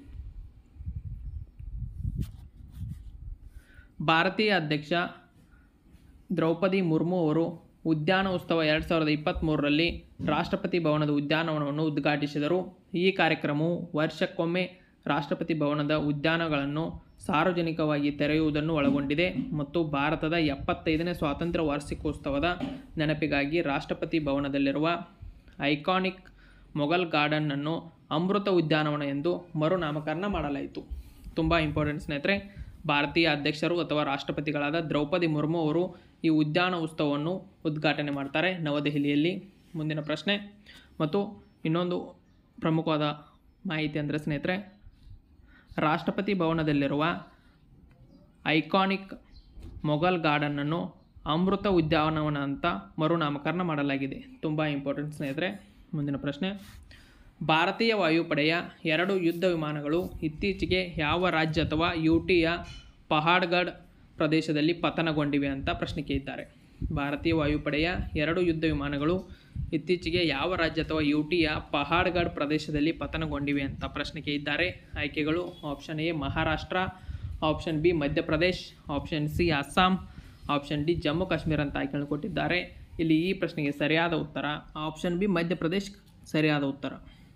ಭಾರತೀಯ ಅಧ್ಯಕ್ಷ ದ್ರೌಪದಿ ಮುರ್ಮು ಅವರು ಉದ್ಯಾನ ಉತ್ಸವ ಎರಡು ಸಾವಿರದ ಇಪ್ಪತ್ತ್ಮೂರರಲ್ಲಿ ರಾಷ್ಟ್ರಪತಿ ಭವನದ ಉದ್ಯಾನವನವನ್ನು ಉದ್ಘಾಟಿಸಿದರು ಈ ಕಾರ್ಯಕ್ರಮವು ವರ್ಷಕ್ಕೊಮ್ಮೆ ರಾಷ್ಟ್ರಪತಿ ಭವನದ ಉದ್ಯಾನಗಳನ್ನು ಸಾರ್ವಜನಿಕವಾಗಿ ತೆರೆಯುವುದನ್ನು ಒಳಗೊಂಡಿದೆ ಮತ್ತು ಭಾರತದ ಎಪ್ಪತ್ತೈದನೇ ಸ್ವಾತಂತ್ರ್ಯ ವಾರ್ಷಿಕೋತ್ಸವದ ನೆನಪಿಗಾಗಿ ರಾಷ್ಟ್ರಪತಿ ಭವನದಲ್ಲಿರುವ ಐಕಾನಿಕ್ ಮೊಘಲ್ ಗಾರ್ಡನ್ನನ್ನು ಅಮೃತ ಉದ್ಯಾನವನ ಎಂದು ಮರುನಾಮಕರಣ ಮಾಡಲಾಯಿತು ತುಂಬ ಇಂಪಾರ್ಟೆಂಟ್ ಸ್ನೇಹಿತರೆ ಭಾರತೀಯ ಅಧ್ಯಕ್ಷರು ಅಥವಾ ರಾಷ್ಟ್ರಪತಿಗಳಾದ ದ್ರೌಪದಿ ಮುರ್ಮು ಅವರು ಈ ಉದ್ಯಾನ ಉತ್ಸವವನ್ನು ಉದ್ಘಾಟನೆ ಮಾಡ್ತಾರೆ ನವದೆಹಲಿಯಲ್ಲಿ ಮುಂದಿನ ಪ್ರಶ್ನೆ ಮತ್ತು ಇನ್ನೊಂದು ಪ್ರಮುಖವಾದ ಮಾಹಿತಿ ಅಂದರೆ ಸ್ನೇಹಿತರೆ ರಾಷ್ಟ್ರಪತಿ ಭವನದಲ್ಲಿರುವ ಐಕಾನಿಕ್ ಮೊಘಲ್ ಗಾರ್ಡನ್ನನ್ನು ಅಮೃತ ಉದ್ಯಾನವನ ಅಂತ ಮರುನಾಮಕರಣ ಮಾಡಲಾಗಿದೆ ತುಂಬ ಇಂಪಾರ್ಟೆಂಟ್ ಸ್ನೇಹಿತರೆ ಮುಂದಿನ ಪ್ರಶ್ನೆ ಭಾರತೀಯ ವಾಯುಪಡೆಯ ಎರಡು ಯುದ್ಧ ವಿಮಾನಗಳು ಇತ್ತೀಚೆಗೆ ಯಾವ ರಾಜ್ಯ ಅಥವಾ ಯು ಟಿಯ ಪಹಾಡ್ಗಢ್ ಪ್ರದೇಶದಲ್ಲಿ ಪತನಗೊಂಡಿವೆ ಅಂತ ಪ್ರಶ್ನೆ ಕೇಳಿದ್ದಾರೆ ಭಾರತೀಯ ವಾಯುಪಡೆಯ ಎರಡು ಯುದ್ಧ ವಿಮಾನಗಳು ಇತ್ತೀಚೆಗೆ ಯಾವ ರಾಜ್ಯ ಅಥವಾ ಯು ಟಿಯ ಪಹಾಡ್ಗಢ್ ಪ್ರದೇಶದಲ್ಲಿ ಪತನಗೊಂಡಿವೆ ಅಂತ ಪ್ರಶ್ನೆ ಕೇಳಿದ್ದಾರೆ ಆಯ್ಕೆಗಳು option A Maharashtra option B Madhya Pradesh option C Assam option D Jammu Kashmir ಅಂತ ಆಯ್ಕೆಗಳನ್ನು ಕೊಟ್ಟಿದ್ದಾರೆ ಇಲ್ಲಿ ಈ ಪ್ರಶ್ನೆಗೆ ಸರಿಯಾದ ಉತ್ತರ ಆಪ್ಷನ್ ಬಿ ಮಧ್ಯಪ್ರದೇಶ್ ಸರಿಯಾದ ಉತ್ತರ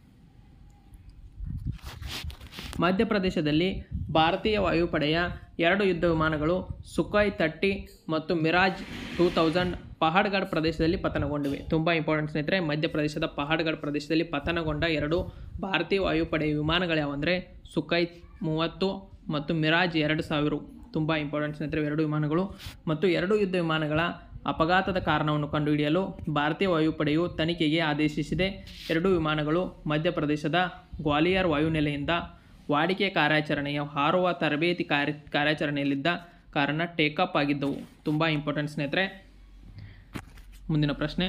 ಮಧ್ಯಪ್ರದೇಶದಲ್ಲಿ ಭಾರತೀಯ ವಾಯುಪಡೆಯ ಎರಡು ಯುದ್ಧ ವಿಮಾನಗಳು ಸುಖಾಯ್ ತರ್ಟಿ ಮತ್ತು ಮಿರಾಜ್ ಟೂ ತೌಸಂಡ್ ಪಹಾಡ್ಗಢ್ ಪ್ರದೇಶದಲ್ಲಿ ಪತನಗೊಂಡಿವೆ ತುಂಬ ಇಂಪಾರ್ಟೆಂಟ್ ಸ್ನೇಹಿತರೆ ಮಧ್ಯಪ್ರದೇಶದ ಪಹಾಡ್ಗಢ್ ಪ್ರದೇಶದಲ್ಲಿ ಪತನಗೊಂಡ ಎರಡು ಭಾರತೀಯ ವಾಯುಪಡೆಯ ವಿಮಾನಗಳು ಯಾವಂದರೆ ಸುಖಾಯ್ ಮೂವತ್ತು ಮತ್ತು ಮಿರಾಜ್ ಎರಡು ಸಾವಿರ ತುಂಬ ಇಂಪಾರ್ಟೆಂಟ್ ಸ್ನೇಹಿತರೆ ಎರಡು ವಿಮಾನಗಳು ಮತ್ತು ಎರಡು ಯುದ್ಧ ವಿಮಾನಗಳ ಅಪಘಾತದ ಕಾರಣವನ್ನು ಕಂಡುಹಿಡಿಯಲು ಭಾರತೀಯ ವಾಯುಪಡೆಯು ತನಿಖೆಗೆ ಆದೇಶಿಸಿದೆ ಎರಡೂ ವಿಮಾನಗಳು ಮಧ್ಯಪ್ರದೇಶದ ಗ್ವಾಲಿಯರ್ ವಾಯುನೆಲೆಯಿಂದ ವಾಡಿಕೆ ಕಾರ್ಯಾಚರಣೆಯ ಹಾರುವ ತರಬೇತಿ ಕಾರ್ಯ ಕಾರ್ಯಾಚರಣೆಯಲ್ಲಿದ್ದ ಕಾರಣ ಟೇಕಪ್ ಆಗಿದ್ದವು ತುಂಬ ಇಂಪಾರ್ಟೆಂಟ್ ಸ್ನೇಹಿತರೆ ಮುಂದಿನ ಪ್ರಶ್ನೆ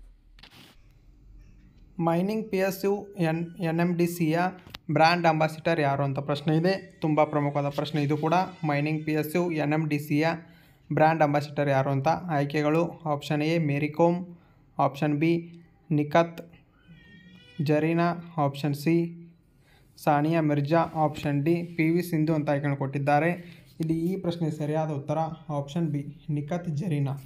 mining P S U N N M D ಸಿಯ ಬ್ರ್ಯಾಂಡ್ ಅಂಬಾಸಿಡರ್ ಯಾರು ಅಂತ ಪ್ರಶ್ನೆ ಇದೆ ತುಂಬ ಪ್ರಮುಖವಾದ ಪ್ರಶ್ನೆ ಇದು ಕೂಡ mining P S U N M D ಸಿಯ ಬ್ರ್ಯಾಂಡ್ ಅಂಬಾಸಿಡರ್ ಯಾರು ಅಂತ ಆಯ್ಕೆಗಳು option A Mary Kom option B Nikhat Zareena option C Sania Mirza option D P V Sindhu ಅಂತ ಆಯ್ಕೆಗಳು ಕೊಟ್ಟಿದ್ದಾರೆ ಇಲ್ಲಿ ಈ ಪ್ರಶ್ನೆ ಸರಿಯಾದ ಉತ್ತರ ಆಪ್ಷನ್ ಬಿ ನಿಖತ್ ಜರೀನಾ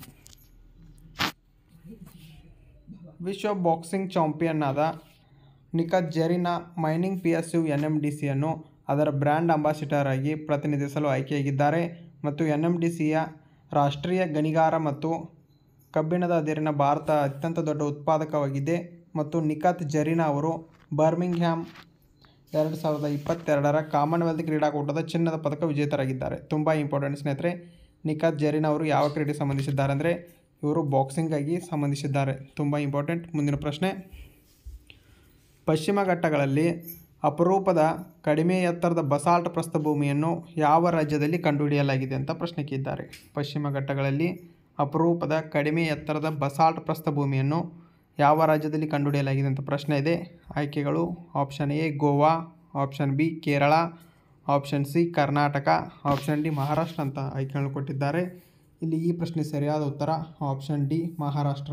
ವಿಶ್ವ ಬಾಕ್ಸಿಂಗ್ ಚಾಂಪಿಯನ್ ಆದ Nikhat Zareena mining P S U N M D ಸಿಯನ್ನು ಅದರ ಬ್ರ್ಯಾಂಡ್ ಅಂಬಾಸಿಡರ್ ಆಗಿ ಪ್ರತಿನಿಧಿಸಲು ಆಯ್ಕೆಯಾಗಿದ್ದಾರೆ ಮತ್ತು ಎನ್ ಎಮ್ ಡಿ ಸಿಯ ರಾಷ್ಟ್ರೀಯ ಗಣಿಗಾರ ಮತ್ತು ಕಬ್ಬಿಣದ ಅದಿರಿನ ಭಾರತ ಅತ್ಯಂತ ದೊಡ್ಡ ಉತ್ಪಾದಕವಾಗಿದೆ ಮತ್ತು ನಿಖತ್ ಜರೀನಾ ಅವರು ಬರ್ಮಿಂಗ್ಹ್ಯಾಮ್ ಎರಡು ಸಾವಿರದ ಇಪ್ಪತ್ತೆರಡರ ಕಾಮನ್ವೆಲ್ತ್ ಕ್ರೀಡಾಕೂಟದ ಚಿನ್ನದ ಪದಕ ವಿಜೇತರಾಗಿದ್ದಾರೆ ತುಂಬ ಇಂಪಾರ್ಟೆಂಟ್ ಸ್ನೇಹಿತರೆ ನಿಖತ್ ಜರೀನಾ ಅವರು ಯಾವ ಕ್ರೀಡೆಗೆ ಸಂಬಂಧಿಸಿದ್ದಾರೆ ಅಂದರೆ ಇವರು ಬಾಕ್ಸಿಂಗಾಗಿ ಸಂಬಂಧಿಸಿದ್ದಾರೆ ತುಂಬ ಇಂಪಾರ್ಟೆಂಟ್ ಮುಂದಿನ ಪ್ರಶ್ನೆ ಪಶ್ಚಿಮ ಘಟ್ಟಗಳಲ್ಲಿ ಅಪರೂಪದ ಕಡಿಮೆ ಎತ್ತರದ ಬಸಾಲ್ಟ್ ಪ್ರಸ್ಥಭೂಮಿಯನ್ನು ಯಾವ ರಾಜ್ಯದಲ್ಲಿ ಕಂಡುಹಿಡಿಯಲಾಗಿದೆ ಅಂತ ಪ್ರಶ್ನೆ ಕೇಳಿದ್ದಾರೆ ಪಶ್ಚಿಮ ಘಟ್ಟಗಳಲ್ಲಿ ಅಪರೂಪದ ಕಡಿಮೆ ಎತ್ತರದ ಬಸಾಲ್ಟ್ ಪ್ರಸ್ಥಭೂಮಿಯನ್ನು ಯಾವ ರಾಜ್ಯದಲ್ಲಿ ಕಂಡುಹಿಡಿಯಲಾಗಿದೆ ಅಂತ ಪ್ರಶ್ನೆ ಇದೆ ಆಯ್ಕೆಗಳು option A Goa option B Kerala option C Karnataka option D Maharashtra ಅಂತ ಆಯ್ಕೆಗಳನ್ನು ಕೊಟ್ಟಿದ್ದಾರೆ ಇಲ್ಲಿ ಈ ಪ್ರಶ್ನೆ ಸರಿಯಾದ ಉತ್ತರ ಆಪ್ಷನ್ ಡಿ ಮಹಾರಾಷ್ಟ್ರ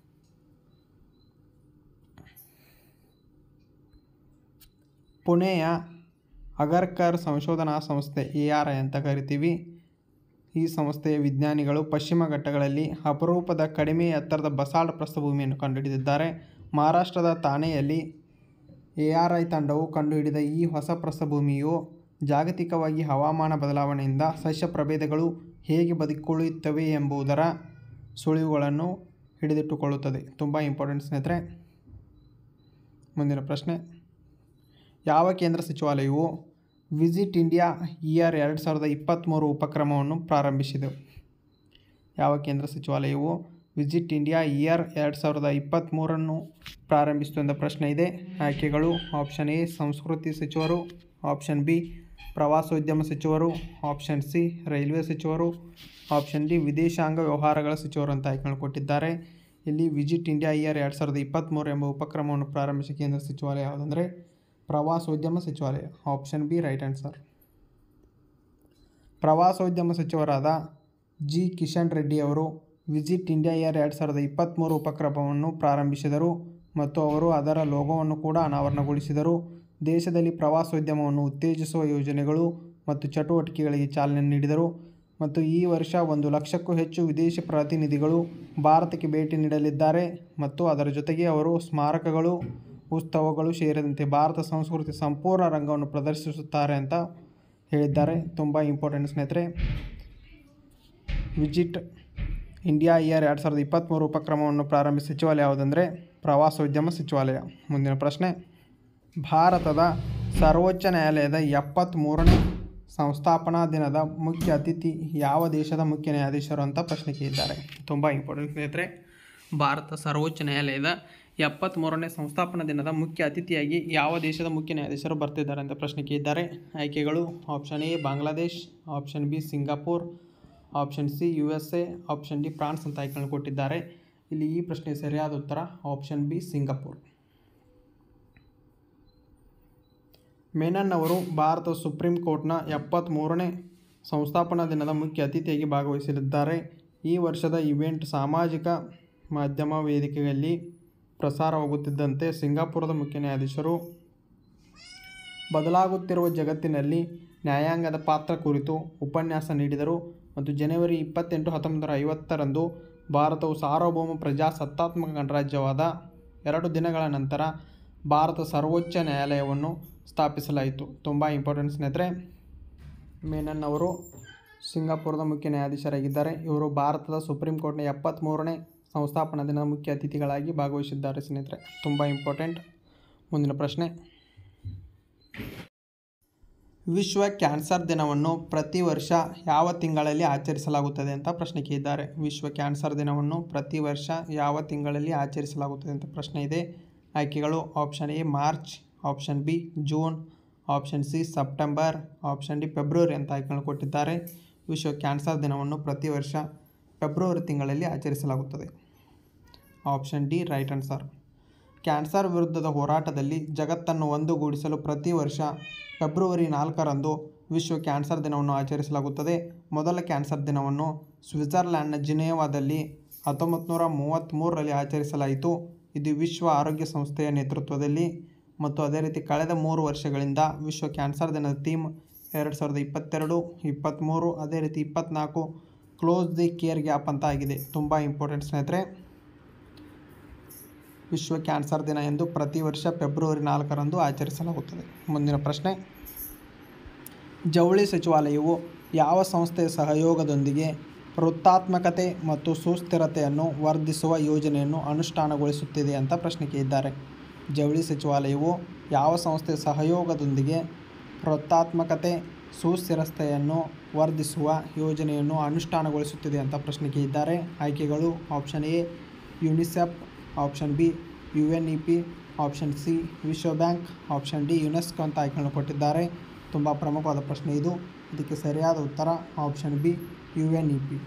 ಪುಣೆಯ ಅಗರ್ಕರ್ ಸಂಶೋಧನಾ ಸಂಸ್ಥೆ ಎ ಆರ್ ಐ ಅಂತ ಕರಿತೀವಿ ಈ ಸಂಸ್ಥೆಯ ವಿಜ್ಞಾನಿಗಳು ಪಶ್ಚಿಮ ಘಟ್ಟಗಳಲ್ಲಿ ಅಪರೂಪದ ಕಡಿಮೆ ಎತ್ತರದ ಬಸಾಲ್ಟ್ ಪ್ರಸ್ಥಭೂಮಿಯನ್ನು ಕಂಡುಹಿಡಿದಿದ್ದಾರೆ ಮಹಾರಾಷ್ಟ್ರದ ಥಾಣೆಯಲ್ಲಿ ಎ ಆರ್ ಐ ತಂಡವು ಕಂಡುಹಿಡಿದ ಈ ಹೊಸ ಪ್ರಸ್ಥಭೂಮಿಯು ಜಾಗತಿಕವಾಗಿ ಹವಾಮಾನ ಬದಲಾವಣೆಯಿಂದ ಸಸ್ಯ ಪ್ರಭೇದಗಳು ಹೇಗೆ ಬದುಕುಳಿಯುತ್ತವೆ ಎಂಬುದರ ಸುಳಿವುಗಳನ್ನು ಹಿಡಿದಿಟ್ಟುಕೊಳ್ಳುತ್ತದೆ ತುಂಬ ಇಂಪಾರ್ಟೆಂಟ್ ಸ್ನೇಹಿತರೆ ಮುಂದಿನ ಪ್ರಶ್ನೆ ಯಾವ ಕೇಂದ್ರ ಸಚಿವಾಲಯವು ವಿಸಿಟ್ ಇಂಡಿಯಾ ಇಯರ್ ಎರಡು ಸಾವಿರದ ಇಪ್ಪತ್ತ್ಮೂರು ಉಪಕ್ರಮವನ್ನು ಪ್ರಾರಂಭಿಸಿದೆ ಯಾವ ಕೇಂದ್ರ ಸಚಿವಾಲಯವು ವಿಸಿಟ್ ಇಂಡಿಯಾ ಇಯರ್ ಎರಡು ಸಾವಿರದ ಇಪ್ಪತ್ತ್ಮೂರನ್ನು ಪ್ರಾರಂಭಿಸಿತು ಎಂಬ ಪ್ರಶ್ನೆ ಇದೆ ಆಯ್ಕೆಗಳು ಆಪ್ಷನ್ ಎ ಸಂಸ್ಕೃತಿ ಸಚಿವರು ಆಪ್ಷನ್ ಬಿ ಪ್ರವಾಸೋದ್ಯಮ ಸಚಿವರು ಆಪ್ಷನ್ ಸಿ ರೈಲ್ವೆ ಸಚಿವರು ಆಪ್ಷನ್ ಡಿ ವಿದೇಶಾಂಗ ವ್ಯವಹಾರಗಳ ಸಚಿವರು ಅಂತ ಆಯ್ಕೆಗಳು ಕೊಟ್ಟಿದ್ದಾರೆ ಇಲ್ಲಿ ವಿಸಿಟ್ ಇಂಡಿಯಾ ಇಯರ್ ಎರಡು ಸಾವಿರದ ಇಪ್ಪತ್ತ್ಮೂರು ಎಂಬ ಉಪಕ್ರಮವನ್ನು ಪ್ರಾರಂಭಿಸಿದ ಕೇಂದ್ರ ಸಚಿವಾಲಯ ಯಾವುದಂದರೆ ಪ್ರವಾಸೋದ್ಯಮ ಸಚಿವಾಲಯ ಆಪ್ಷನ್ ಬಿ ರೈಟ್ ಆನ್ಸರ್ ಪ್ರವಾಸೋದ್ಯಮ ಸಚಿವರಾದ ಜಿ ಕಿಶನ್ ರೆಡ್ಡಿ ಅವರು ವಿಸಿಟ್ ಇಂಡಿಯಾ ಇಯರ್ ಎರಡು ಸಾವಿರದ ಇಪ್ಪತ್ತ್ಮೂರು ಉಪಕ್ರಮವನ್ನು ಪ್ರಾರಂಭಿಸಿದರು ಮತ್ತು ಅವರು ಅದರ ಲೋಗೋವನ್ನು ಕೂಡ ಅನಾವರಣಗೊಳಿಸಿದರು ದೇಶದಲ್ಲಿ ಪ್ರವಾಸೋದ್ಯಮವನ್ನು ಉತ್ತೇಜಿಸುವ ಯೋಜನೆಗಳು ಮತ್ತು ಚಟುವಟಿಕೆಗಳಿಗೆ ಚಾಲನೆ ನೀಡಿದರು ಮತ್ತು ಈ ವರ್ಷ ಒಂದು ಲಕ್ಷಕ್ಕೂ ಹೆಚ್ಚು ವಿದೇಶಿ ಪ್ರತಿನಿಧಿಗಳು ಭಾರತಕ್ಕೆ ಭೇಟಿ ನೀಡಲಿದ್ದಾರೆ ಮತ್ತು ಅದರ ಜೊತೆಗೆ ಅವರು ಸ್ಮಾರಕಗಳು ಉತ್ಸವಗಳು ಸೇರಿದಂತೆ ಭಾರತ ಸಂಸ್ಕೃತಿ ಸಂಪೂರ್ಣ ರಂಗವನ್ನು ಪ್ರದರ್ಶಿಸುತ್ತಾರೆ ಅಂತ ಹೇಳಿದ್ದಾರೆ ತುಂಬ ಇಂಪಾರ್ಟೆಂಟ್ ಸ್ನೇಹಿತರೆ ವಿಜಿಟ್ ಇಂಡಿಯಾ ಇಯರ್ ಎರಡು ಸಾವಿರದ ಇಪ್ಪತ್ತ್ಮೂರು ಉಪಕ್ರಮವನ್ನು ಪ್ರಾರಂಭಿಸಿದ ಸಚಿವಾಲಯ ಯಾವುದಂದರೆ ಪ್ರವಾಸೋದ್ಯಮ ಸಚಿವಾಲಯ ಮುಂದಿನ ಪ್ರಶ್ನೆ ಭಾರತದ ಸರ್ವೋಚ್ಚ ನ್ಯಾಯಾಲಯದ ಎಪ್ಪತ್ತ್ಮೂರನೇ ಸಂಸ್ಥಾಪನಾ ದಿನದ ಮುಖ್ಯ ಅತಿಥಿ ಯಾವ ದೇಶದ ಮುಖ್ಯ ನ್ಯಾಯಾಧೀಶರು ಅಂತ ಪ್ರಶ್ನೆ ಕೇಳಿದ್ದಾರೆ ತುಂಬ ಇಂಪಾರ್ಟೆಂಟ್ ಸ್ನೇಹಿತರೆ ಭಾರತ ಸರ್ವೋಚ್ಚ ನ್ಯಾಯಾಲಯದ ಎಪ್ಪತ್ತ್ಮೂರನೇ ಸಂಸ್ಥಾಪನಾ ದಿನದ ಮುಖ್ಯ ಅತಿಥಿಯಾಗಿ ಯಾವ ದೇಶದ ಮುಖ್ಯ ನ್ಯಾಯಾಧೀಶರು ಬರ್ತಿದ್ದಾರೆ ಅಂತ ಪ್ರಶ್ನೆ ಕೇಳಿದ್ದಾರೆ ಆಯ್ಕೆಗಳು option A Bangladesh option B Singapore option C U S A option D France ಅಂತ ಆಯ್ಕೆಗಳನ್ನು ಕೊಟ್ಟಿದ್ದಾರೆ ಇಲ್ಲಿ ಈ ಪ್ರಶ್ನೆ ಸರಿಯಾದ ಉತ್ತರ ಆಪ್ಷನ್ ಬಿ ಸಿಂಗಾಪುರ್ ಮೆನನ್ ಅವರು ಭಾರತ ಸುಪ್ರೀಂ ಕೋರ್ಟ್ನ ಎಪ್ಪತ್ತ್ಮೂರನೇ ಸಂಸ್ಥಾಪನಾ ದಿನದ ಮುಖ್ಯ ಅತಿಥಿಯಾಗಿ ಭಾಗವಹಿಸಲಿದ್ದಾರೆ ಈ ವರ್ಷದ ಇವೆಂಟ್ ಸಾಮಾಜಿಕ ಮಾಧ್ಯಮ ವೇದಿಕೆಯಲ್ಲಿ ಪ್ರಸಾರವಾಗುತ್ತಿದ್ದಂತೆ ಸಿಂಗಾಪುರದ ಮುಖ್ಯ ನ್ಯಾಯಾಧೀಶರು ಬದಲಾಗುತ್ತಿರುವ ಜಗತ್ತಿನಲ್ಲಿ ನ್ಯಾಯಾಂಗದ ಪಾತ್ರ ಕುರಿತು ಉಪನ್ಯಾಸ ನೀಡಿದರು ಮತ್ತು ಜನವರಿ ಇಪ್ಪತ್ತೆಂಟು ಹತ್ತೊಂಬತ್ತು ನೂರ ಐವತ್ತರಂದು ಭಾರತವು ಸಾರ್ವಭೌಮ ಪ್ರಜಾಸತ್ತಾತ್ಮಕ ಗಣರಾಜ್ಯವಾದ ಎರಡು ದಿನಗಳ ನಂತರ ಭಾರತ ಸರ್ವೋಚ್ಚ ನ್ಯಾಯಾಲಯವನ್ನು ಸ್ಥಾಪಿಸಲಾಯಿತು ತುಂಬ ಇಂಪಾರ್ಟೆಂಟ್ ಸ್ನೇಹಿತರೆ ಮೇನನ್ ಅವರು ಸಿಂಗಾಪುರದ ಮುಖ್ಯ ನ್ಯಾಯಾಧೀಶರಾಗಿದ್ದಾರೆ ಇವರು ಭಾರತದ ಸುಪ್ರೀಂ ಕೋರ್ಟ್ನ ಎಪ್ಪತ್ತ್ಮೂರನೇ ಸಂಸ್ಥಾಪನಾ ದಿನದ ಮುಖ್ಯ ಅತಿಥಿಗಳಾಗಿ ಭಾಗವಹಿಸಿದ್ದಾರೆ ಸ್ನೇಹಿತರೆ ತುಂಬ ಇಂಪಾರ್ಟೆಂಟ್ ಮುಂದಿನ ಪ್ರಶ್ನೆ ವಿಶ್ವ ಕ್ಯಾನ್ಸರ್ ದಿನವನ್ನು ಪ್ರತಿ ವರ್ಷ ಯಾವ ತಿಂಗಳಲ್ಲಿ ಆಚರಿಸಲಾಗುತ್ತದೆ ಅಂತ ಪ್ರಶ್ನೆ ಕೇಳಿದ್ದಾರೆ ವಿಶ್ವ ಕ್ಯಾನ್ಸರ್ ದಿನವನ್ನು ಪ್ರತಿ ವರ್ಷ ಯಾವ ತಿಂಗಳಲ್ಲಿ ಆಚರಿಸಲಾಗುತ್ತದೆ ಅಂತ ಪ್ರಶ್ನೆ ಇದೆ ಆಯ್ಕೆಗಳು option A March option B June option C September option D February ಅಂತ ಆಯ್ಕೆಗಳನ್ನು ಕೊಟ್ಟಿದ್ದಾರೆ ವಿಶ್ವ ಕ್ಯಾನ್ಸರ್ ದಿನವನ್ನು ಪ್ರತಿ ವರ್ಷ ಫೆಬ್ರವರಿ ತಿಂಗಳಲ್ಲಿ ಆಚರಿಸಲಾಗುತ್ತದೆ option D right answer cancer ವಿರುದ್ಧದ ಹೋರಾಟದಲ್ಲಿ ಜಗತ್ತನ್ನು ಒಂದುಗೂಡಿಸಲು ಪ್ರತಿ ವರ್ಷ ಫೆಬ್ರವರಿ ನಾಲ್ಕರಂದು ವಿಶ್ವ ಕ್ಯಾನ್ಸರ್ ದಿನವನ್ನು ಆಚರಿಸಲಾಗುತ್ತದೆ ಮೊದಲ ಕ್ಯಾನ್ಸರ್ ದಿನವನ್ನು ಸ್ವಿಟ್ಜರ್ಲ್ಯಾಂಡ್ನ ಜಿನೇವಾದಲ್ಲಿ ಹತ್ತೊಂಬತ್ತು ನೂರ ಮೂವತ್ತ್ಮೂರರಲ್ಲಿ ಆಚರಿಸಲಾಯಿತು ಇದು ವಿಶ್ವ ಆರೋಗ್ಯ ಸಂಸ್ಥೆಯ ನೇತೃತ್ವದಲ್ಲಿ ಮತ್ತು ಅದೇ ರೀತಿ ಕಳೆದ ಮೂರು ವರ್ಷಗಳಿಂದ ವಿಶ್ವ ಕ್ಯಾನ್ಸರ್ ದಿನದ ಥೀಮ್ ಎರಡು ಸಾವಿರದ ಇಪ್ಪತ್ತೆರಡು ಇಪ್ಪತ್ತ್ಮೂರು ಅದೇ ರೀತಿ ಇಪ್ಪತ್ತ್ನಾಲ್ಕು ಕ್ಲೋಸ್ ದಿ ಕೇರ್ ಗ್ಯಾಪ್ ಅಂತ ಆಗಿದೆ ತುಂಬ ಇಂಪಾರ್ಟೆಂಟ್ ಸ್ನೇಹಿತರೆ ವಿಶ್ವ ಕ್ಯಾನ್ಸರ್ ದಿನ ಎಂದು ಪ್ರತಿ ವರ್ಷ ಫೆಬ್ರವರಿ ನಾಲ್ಕರಂದು ಆಚರಿಸಲಾಗುತ್ತದೆ ಮುಂದಿನ ಪ್ರಶ್ನೆ ಜವಳಿ ಸಚಿವಾಲಯವು ಯಾವ ಸಂಸ್ಥೆಯ ಸಹಯೋಗದೊಂದಿಗೆ ವೃತ್ತಾತ್ಮಕತೆ ಮತ್ತು ಸುಸ್ಥಿರತೆಯನ್ನು ವರ್ಧಿಸುವ ಯೋಜನೆಯನ್ನು ಅನುಷ್ಠಾನಗೊಳಿಸುತ್ತಿದೆ ಅಂತ ಪ್ರಶ್ನೆ ಕೇಳಿದ್ದಾರೆ ಜವಳಿ ಸಚಿವಾಲಯವು ಯಾವ ಸಂಸ್ಥೆಯ ಸಹಯೋಗದೊಂದಿಗೆ ವೃತ್ತಾತ್ಮಕತೆ ಸುಸ್ಥಿರತೆಯನ್ನು ವರ್ಧಿಸುವ ಯೋಜನೆಯನ್ನು ಅನುಷ್ಠಾನಗೊಳಿಸುತ್ತಿದೆ ಅಂತ ಪ್ರಶ್ನೆ ಕೇಳಿದ್ದಾರೆ ಆಯ್ಕೆಗಳು option A UNICEF option B U N E P option C ವಿಶ್ವ ಬ್ಯಾಂಕ್ ಆಪ್ಷನ್ ಡಿ ಯುನೆಸ್ಕೋ ಅಂತ ಆಯ್ಕೆಗಳನ್ನು ಕೊಟ್ಟಿದ್ದಾರೆ ತುಂಬ ಪ್ರಮುಖವಾದ ಪ್ರಶ್ನೆ ಇದು ಇದಕ್ಕೆ ಸರಿಯಾದ ಉತ್ತರ option B U N E P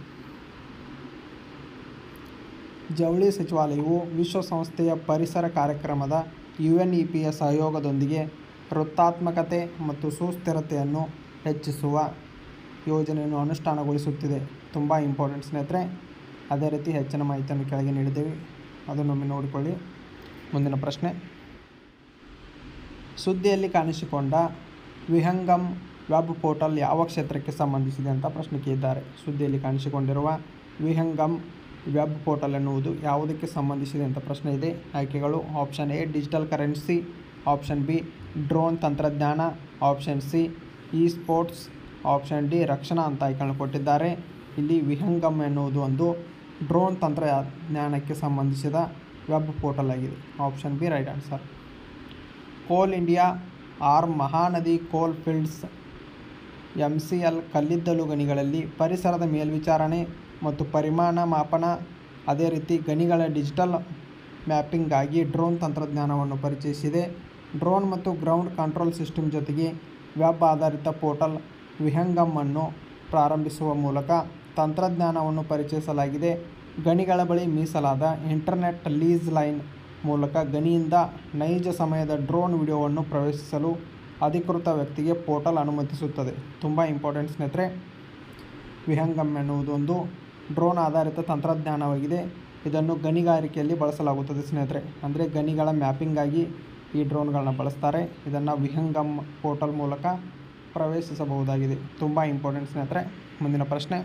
ಜವಳಿ ಸಚಿವಾಲಯವು ವಿಶ್ವಸಂಸ್ಥೆಯ ಪರಿಸರ ಕಾರ್ಯಕ್ರಮದ ಯು ಎನ್ ಇ ಪಿಯ ಸಹಯೋಗದೊಂದಿಗೆ ವೃತ್ತಾತ್ಮಕತೆ ಮತ್ತು ಸುಸ್ಥಿರತೆಯನ್ನು ಹೆಚ್ಚಿಸುವ ಯೋಜನೆಯನ್ನು ಅನುಷ್ಠಾನಗೊಳಿಸುತ್ತಿದೆ ತುಂಬ ಇಂಪಾರ್ಟೆಂಟ್ ಸ್ನೇಹಿತರೆ ಅದೇ ರೀತಿ ಹೆಚ್ಚಿನ ಮಾಹಿತಿಯನ್ನು ಕೆಳಗೆ ನೀಡಿದ್ದೇವೆ ಅದನ್ನೊಮ್ಮೆ ನೋಡಿಕೊಳ್ಳಿ ಮುಂದಿನ ಪ್ರಶ್ನೆ ಸುದ್ದಿಯಲ್ಲಿ ಕಾಣಿಸಿಕೊಂಡ ವಿಹಂಗಮ್ ವೆಬ್ ಪೋರ್ಟಲ್ ಯಾವ ಕ್ಷೇತ್ರಕ್ಕೆ ಸಂಬಂಧಿಸಿದೆ ಅಂತ ಪ್ರಶ್ನೆ ಕೇಳಿದ್ದಾರೆ ಸುದ್ದಿಯಲ್ಲಿ ಕಾಣಿಸಿಕೊಂಡಿರುವ ವಿಹಂಗಮ್ ವೆಬ್ ಪೋರ್ಟಲ್ ಎನ್ನುವುದು ಯಾವುದಕ್ಕೆ ಸಂಬಂಧಿಸಿದೆ ಅಂತ ಪ್ರಶ್ನೆ ಇದೆ ಆಯ್ಕೆಗಳು option A digital currency option B drone ತಂತ್ರಜ್ಞಾನ option C E sports option D ರಕ್ಷಣಾ ಅಂತ ಆಯ್ಕೆಗಳನ್ನು ಕೊಟ್ಟಿದ್ದಾರೆ ಇಲ್ಲಿ ವಿಹಂಗಮ್ ಎನ್ನುವುದು ಒಂದು ಡ್ರೋನ್ ತಂತ್ರಜ್ಞಾನಕ್ಕೆ ಸಂಬಂಧಿಸಿದ ವೆಬ್ ಪೋರ್ಟಲ್ ಆಗಿದೆ option B right answer coal India or Mahanadi coal fields M C L ಕಲ್ಲಿದ್ದಲು ಗಣಿಗಳಲ್ಲಿ ಪರಿಸರದ ಮೇಲ್ವಿಚಾರಣೆ ಮತ್ತು ಪರಿಮಾಣ ಮಾಪನ ಅದೇ ರೀತಿ ಗಣಿಗಳ ಡಿಜಿಟಲ್ ಮ್ಯಾಪಿಂಗ್ಗಾಗಿ ಡ್ರೋನ್ ತಂತ್ರಜ್ಞಾನವನ್ನು ಪರಿಚಯಿಸಿದೆ ಡ್ರೋನ್ ಮತ್ತು ಗ್ರೌಂಡ್ ಕಂಟ್ರೋಲ್ ಸಿಸ್ಟಮ್ ಜೊತೆಗೆ ವೆಬ್ ಆಧಾರಿತ ಪೋರ್ಟಲ್ ವಿಹಂಗಮ್ ಅನ್ನು ಪ್ರಾರಂಭಿಸುವ ಮೂಲಕ ತಂತ್ರಜ್ಞಾನವನ್ನು ಪರಿಚಯಿಸಲಾಗಿದೆ ಗಣಿಗಳ ಬಳಿ ಮೀಸಲಾದ ಇಂಟರ್ನೆಟ್ ಲೀಸ್ ಲೈನ್ ಮೂಲಕ ಗಣಿಯಿಂದ ನೈಜ ಸಮಯದ ಡ್ರೋನ್ ವಿಡಿಯೋವನ್ನು ಪ್ರವೇಶಿಸಲು ಅಧಿಕೃತ ವ್ಯಕ್ತಿಗೆ ಪೋರ್ಟಲ್ ಅನುಮತಿಸುತ್ತದೆ ತುಂಬ ಇಂಪಾರ್ಟೆಂಟ್ ಸ್ನೇಹಿತರೆ ವಿಹಂಗಮ್ ಎನ್ನುವುದು ಒಂದು ಡ್ರೋನ್ ಆಧಾರಿತ ತಂತ್ರಜ್ಞಾನವಾಗಿದೆ ಇದನ್ನು ಗಣಿಗಾರಿಕೆಯಲ್ಲಿ ಬಳಸಲಾಗುತ್ತದೆ ಸ್ನೇಹಿತರೆ ಅಂದರೆ ಗಣಿಗಳ ಮ್ಯಾಪಿಂಗಾಗಿ ಈ ಡ್ರೋನ್ಗಳನ್ನ ಬಳಸ್ತಾರೆ ಇದನ್ನು ವಿಹಂಗಮ್ ಪೋರ್ಟಲ್ ಮೂಲಕ ಪ್ರವೇಶಿಸಬಹುದಾಗಿದೆ ತುಂಬ ಇಂಪಾರ್ಟೆಂಟ್ ಸ್ನೇಹಿತರೆ ಮುಂದಿನ ಪ್ರಶ್ನೆ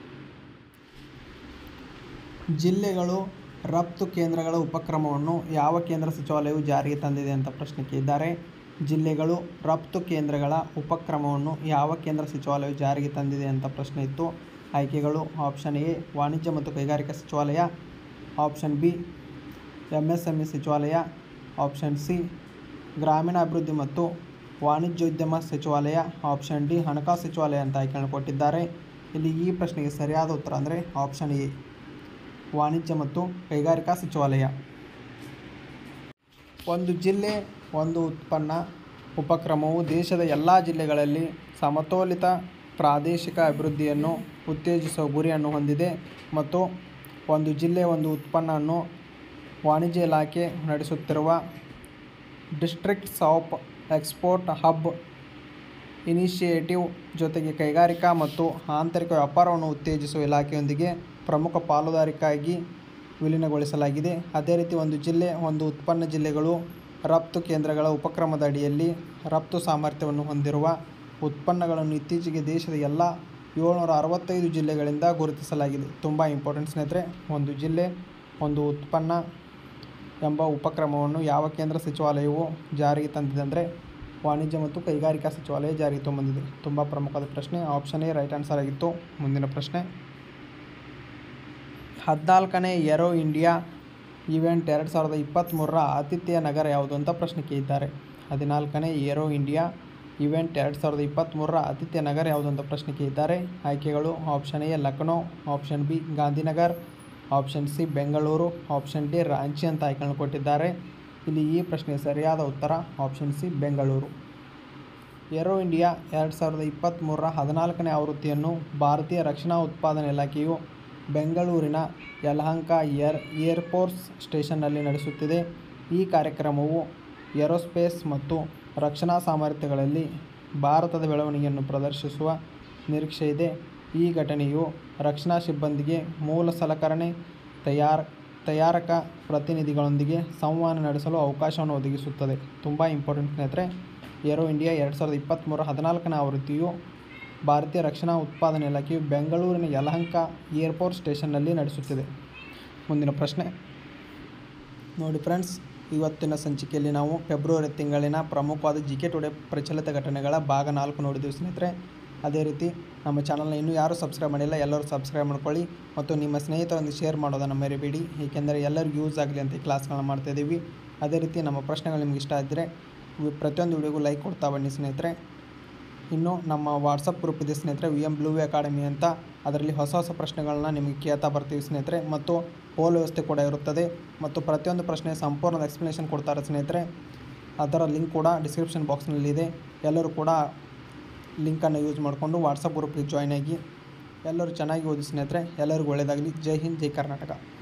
ಜಿಲ್ಲೆಗಳು ರಫ್ತು ಕೇಂದ್ರಗಳ ಉಪಕ್ರಮವನ್ನು ಯಾವ ಕೇಂದ್ರ ಸಚಿವಾಲಯವು ಜಾರಿಗೆ ತಂದಿದೆ ಅಂತ ಪ್ರಶ್ನೆ ಕೇಳಿದ್ದಾರೆ ಜಿಲ್ಲೆಗಳು ರಫ್ತು ಕೇಂದ್ರಗಳ ಉಪಕ್ರಮವನ್ನು ಯಾವ ಕೇಂದ್ರ ಸಚಿವಾಲಯವು ಜಾರಿಗೆ ತಂದಿದೆ ಅಂತ ಪ್ರಶ್ನೆ ಇತ್ತು ಆಯ್ಕೆಗಳು ಆಪ್ಷನ್ ಎ ವಾಣಿಜ್ಯ ಮತ್ತು ಕೈಗಾರಿಕಾ ಸಚಿವಾಲಯ option B M S M E ಸಚಿವಾಲಯ ಆಪ್ಷನ್ ಸಿ ಗ್ರಾಮೀಣಾಭಿವೃದ್ಧಿ ಮತ್ತು ವಾಣಿಜ್ಯೋದ್ಯಮ ಸಚಿವಾಲಯ ಆಪ್ಷನ್ ಡಿ ಹಣಕಾಸು ಸಚಿವಾಲಯ ಅಂತ ಆಯ್ಕೆಗಳನ್ನು ಕೊಟ್ಟಿದ್ದಾರೆ ಇಲ್ಲಿ ಈ ಪ್ರಶ್ನೆಗೆ ಸರಿಯಾದ ಉತ್ತರ ಅಂದರೆ ಆಪ್ಷನ್ ಎ ವಾಣಿಜ್ಯ ಮತ್ತು ಕೈಗಾರಿಕಾ ಸಚಿವಾಲಯ ಒಂದು ಜಿಲ್ಲೆ ಒಂದು ಉತ್ಪನ್ನ ಉಪಕ್ರಮವು ದೇಶದ ಎಲ್ಲ ಜಿಲ್ಲೆಗಳಲ್ಲಿ ಸಮತೋಲಿತ ಪ್ರಾದೇಶಿಕ ಅಭಿವೃದ್ಧಿಯನ್ನು ಉತ್ತೇಜಿಸುವ ಗುರಿಯನ್ನು ಹೊಂದಿದೆ ಮತ್ತು ಒಂದು ಜಿಲ್ಲೆ ಒಂದು ಉತ್ಪನ್ನವನ್ನು ವಾಣಿಜ್ಯ ಇಲಾಖೆ ನಡೆಸುತ್ತಿರುವ districts of export hub initiative ಜೊತೆಗೆ ಕೈಗಾರಿಕಾ ಮತ್ತು ಆಂತರಿಕ ವ್ಯಾಪಾರವನ್ನು ಉತ್ತೇಜಿಸುವ ಇಲಾಖೆಯೊಂದಿಗೆ ಪ್ರಮುಖ ಪಾಲುದಾರಿಕೆಯಾಗಿ ವಿಲೀನಗೊಳಿಸಲಾಗಿದೆ ಅದೇ ರೀತಿ ಒಂದು ಜಿಲ್ಲೆ ಒಂದು ಉತ್ಪನ್ನ ಜಿಲ್ಲೆಗಳು ರಫ್ತು ಕೇಂದ್ರಗಳ ಉಪಕ್ರಮದ ಅಡಿಯಲ್ಲಿ ರಫ್ತು ಸಾಮರ್ಥ್ಯವನ್ನು ಹೊಂದಿರುವ ಉತ್ಪನ್ನಗಳನ್ನು ಇತ್ತೀಚೆಗೆ ದೇಶದ ಎಲ್ಲ ಏಳ್ನೂರ ಅರವತ್ತೈದು ಜಿಲ್ಲೆಗಳಿಂದ ಗುರುತಿಸಲಾಗಿದೆ ತುಂಬ ಇಂಪಾರ್ಟೆಂಟ್ ಸ್ನೇಹಿತರೆ ಒಂದು ಜಿಲ್ಲೆ ಒಂದು ಉತ್ಪನ್ನ ಎಂಬ ಉಪಕ್ರಮವನ್ನು ಯಾವ ಕೇಂದ್ರ ಸಚಿವಾಲಯವು ಜಾರಿಗೆ ತಂದಿದೆ ಅಂದರೆ ವಾಣಿಜ್ಯ ಮತ್ತು ಕೈಗಾರಿಕಾ ಸಚಿವಾಲಯ ಜಾರಿಗೆ ತಂಬಂದಿದೆ ತುಂಬ ಪ್ರಮುಖವಾದ ಪ್ರಶ್ನೆ ಆಪ್ಷನ್ ಎ ರೈಟ್ ಆನ್ಸರ್ ಆಗಿತ್ತು ಮುಂದಿನ ಪ್ರಶ್ನೆ ಹದಿನಾಲ್ಕನೇ ಏರೋ ಇಂಡಿಯಾ ಇವೆಂಟ್ ಎರಡು ಸಾವಿರದ ಇಪ್ಪತ್ತ್ಮೂರರ ಆತಿಥ್ಯ ನಗರ ಯಾವುದು ಅಂತ ಪ್ರಶ್ನೆ ಕೇಳಿದ್ದಾರೆ ಹದಿನಾಲ್ಕನೇ ಏರೋ ಇಂಡಿಯಾ ಇವೆಂಟ್ ಎರಡು ಸಾವಿರದ ಇಪ್ಪತ್ತ್ಮೂರರ ಆತಿಥ್ಯ ನಗರ ಯಾವುದು ಅಂತ ಪ್ರಶ್ನೆ ಕೇಳಿದ್ದಾರೆ ಆಯ್ಕೆಗಳು option A Lucknow option B Gandhinagar option C Bengaluru option D Ranchi ಅಂತ ಆಯ್ಕೆಗಳನ್ನು ಕೊಟ್ಟಿದ್ದಾರೆ ಇಲ್ಲಿ ಈ ಪ್ರಶ್ನೆಗೆ ಸರಿಯಾದ ಉತ್ತರ option C Bengaluru aero India ಎರಡು ಸಾವಿರದ ಇಪ್ಪತ್ತ್ಮೂರರ ಹದಿನಾಲ್ಕನೇ ಆವೃತ್ತಿಯನ್ನು ಭಾರತೀಯ ರಕ್ಷಣಾ ಉತ್ಪಾದನಾ ಇಲಾಖೆಯು ಬೆಂಗಳೂರಿನ ಯಲಹಂಕ ಏರ್ ಏರ್ಫೋರ್ಸ್ ಸ್ಟೇಷನ್ನಲ್ಲಿ ನಡೆಸುತ್ತಿದೆ ಈ ಕಾರ್ಯಕ್ರಮವು ಏರೋಸ್ಪೇಸ್ ಮತ್ತು ರಕ್ಷಣಾ ಸಾಮರ್ಥ್ಯಗಳಲ್ಲಿ ಭಾರತದ ಬೆಳವಣಿಗೆಯನ್ನು ಪ್ರದರ್ಶಿಸುವ ನಿರೀಕ್ಷೆ ಇದೆ ಈ ಘಟನೆಯು ರಕ್ಷಣಾ ಸಿಬ್ಬಂದಿಗೆ ಮೂಲ ಸಲಕರಣೆ ತಯಾರ ತಯಾರಕ ಪ್ರತಿನಿಧಿಗಳೊಂದಿಗೆ ಸಂವಹನ ನಡೆಸಲು ಅವಕಾಶವನ್ನು ಒದಗಿಸುತ್ತದೆ ತುಂಬ ಇಂಪಾರ್ಟೆಂಟ್ ಸ್ನೇಹಿತರೆ ಏರೋ ಇಂಡಿಯಾ ಎರಡು ಸಾವಿರದ ಇಪ್ಪತ್ತ್ಮೂರ ಹದಿನಾಲ್ಕನೇ ಆವೃತ್ತಿಯು ಭಾರತೀಯ ರಕ್ಷಣಾ ಉತ್ಪಾದನಾ ಇಲಾಖೆಯು ಬೆಂಗಳೂರಿನ ಯಲಹಂಕ ಏರ್ಪೋರ್ಟ್ ಸ್ಟೇಷನ್ನಲ್ಲಿ ನಡೆಸುತ್ತಿದೆ ಮುಂದಿನ ಪ್ರಶ್ನೆ ನೋಡಿ ಫ್ರೆಂಡ್ಸ್ ಇವತ್ತಿನ ಸಂಚಿಕೆಯಲ್ಲಿ ನಾವು ಫೆಬ್ರವರಿ ತಿಂಗಳಿನ ಪ್ರಮುಖವಾದ ಜಿ ಕೆ ಟುಡೆ ಪ್ರಚಲಿತ ಘಟನೆಗಳ ಭಾಗ ನಾಲ್ಕು ನೋಡಿದ್ದೀವಿ ಸ್ನೇಹಿತರೆ ಅದೇ ರೀತಿ ನಮ್ಮ ಚಾನಲ್ನ ಇನ್ನೂ ಯಾರು ಸಬ್ಸ್ಕ್ರೈಬ್ ಮಾಡಿಲ್ಲ ಎಲ್ಲರೂ ಸಬ್ಸ್ಕ್ರೈಬ್ ಮಾಡ್ಕೊಳ್ಳಿ ಮತ್ತು ನಿಮ್ಮ ಸ್ನೇಹಿತರೊಂದಿಗೆ ಶೇರ್ ಮಾಡೋದನ್ನು ಮರಿಬೇಡಿ ಏಕೆಂದರೆ ಎಲ್ಲರಿಗೂ ಯೂಸ್ ಆಗಲಿ ಅಂತ ಈ ಕ್ಲಾಸ್ಗಳನ್ನ ಮಾಡ್ತಾಯಿದ್ದೀವಿ ಅದೇ ರೀತಿ ನಮ್ಮ ಪ್ರಶ್ನೆಗಳು ನಿಮ್ಗೆ ಇಷ್ಟ ಆದರೆ ವಿ- ಪ್ರತಿಯೊಂದು ವಿಡಿಯೋಗೂ ಲೈಕ್ ಕೊಡ್ತಾ ಬನ್ನಿ ಸ್ನೇಹಿತರೆ ಇನ್ನು ನಮ್ಮ ವಾಟ್ಸಪ್ ಗ್ರೂಪ್ ಇದೆ ಸ್ನೇಹಿತರೆ ವಿ ಎಮ್ ಬ್ಲೂ ಅಕಾಡೆಮಿ ಅಂತ ಅದರಲ್ಲಿ ಹೊಸ ಹೊಸ ಪ್ರಶ್ನೆಗಳನ್ನ ನಿಮಗೆ ಕೇಳ್ತಾ ಬರ್ತೀವಿ ಸ್ನೇಹಿತರೆ ಮತ್ತು ಪೋಲ್ ವ್ಯವಸ್ಥೆ ಕೂಡ ಇರುತ್ತದೆ ಮತ್ತು ಪ್ರತಿಯೊಂದು ಪ್ರಶ್ನೆ ಸಂಪೂರ್ಣ ಎಕ್ಸ್ಪ್ಲನೇಷನ್ ಕೊಡ್ತಾರೆ ಸ್ನೇಹಿತರೆ ಅದರ ಲಿಂಕ್ ಕೂಡ ಡಿಸ್ಕ್ರಿಪ್ಷನ್ ಬಾಕ್ಸ್ನಲ್ಲಿದೆ ಎಲ್ಲರೂ ಕೂಡ ಲಿಂಕನ್ನು ಯೂಸ್ ಮಾಡಿಕೊಂಡು ವಾಟ್ಸಪ್ ಗ್ರೂಪ್ಗೆ ಜಾಯ್ನ್ ಆಗಿ ಎಲ್ಲರೂ ಚೆನ್ನಾಗಿ ಓದಿ ಸ್ನೇಹಿತರೆ ಎಲ್ಲರಿಗೂ ಒಳ್ಳೆಯದಾಗಲಿ ಜೈ ಹಿಂದ್ ಜೈ ಕರ್ನಾಟಕ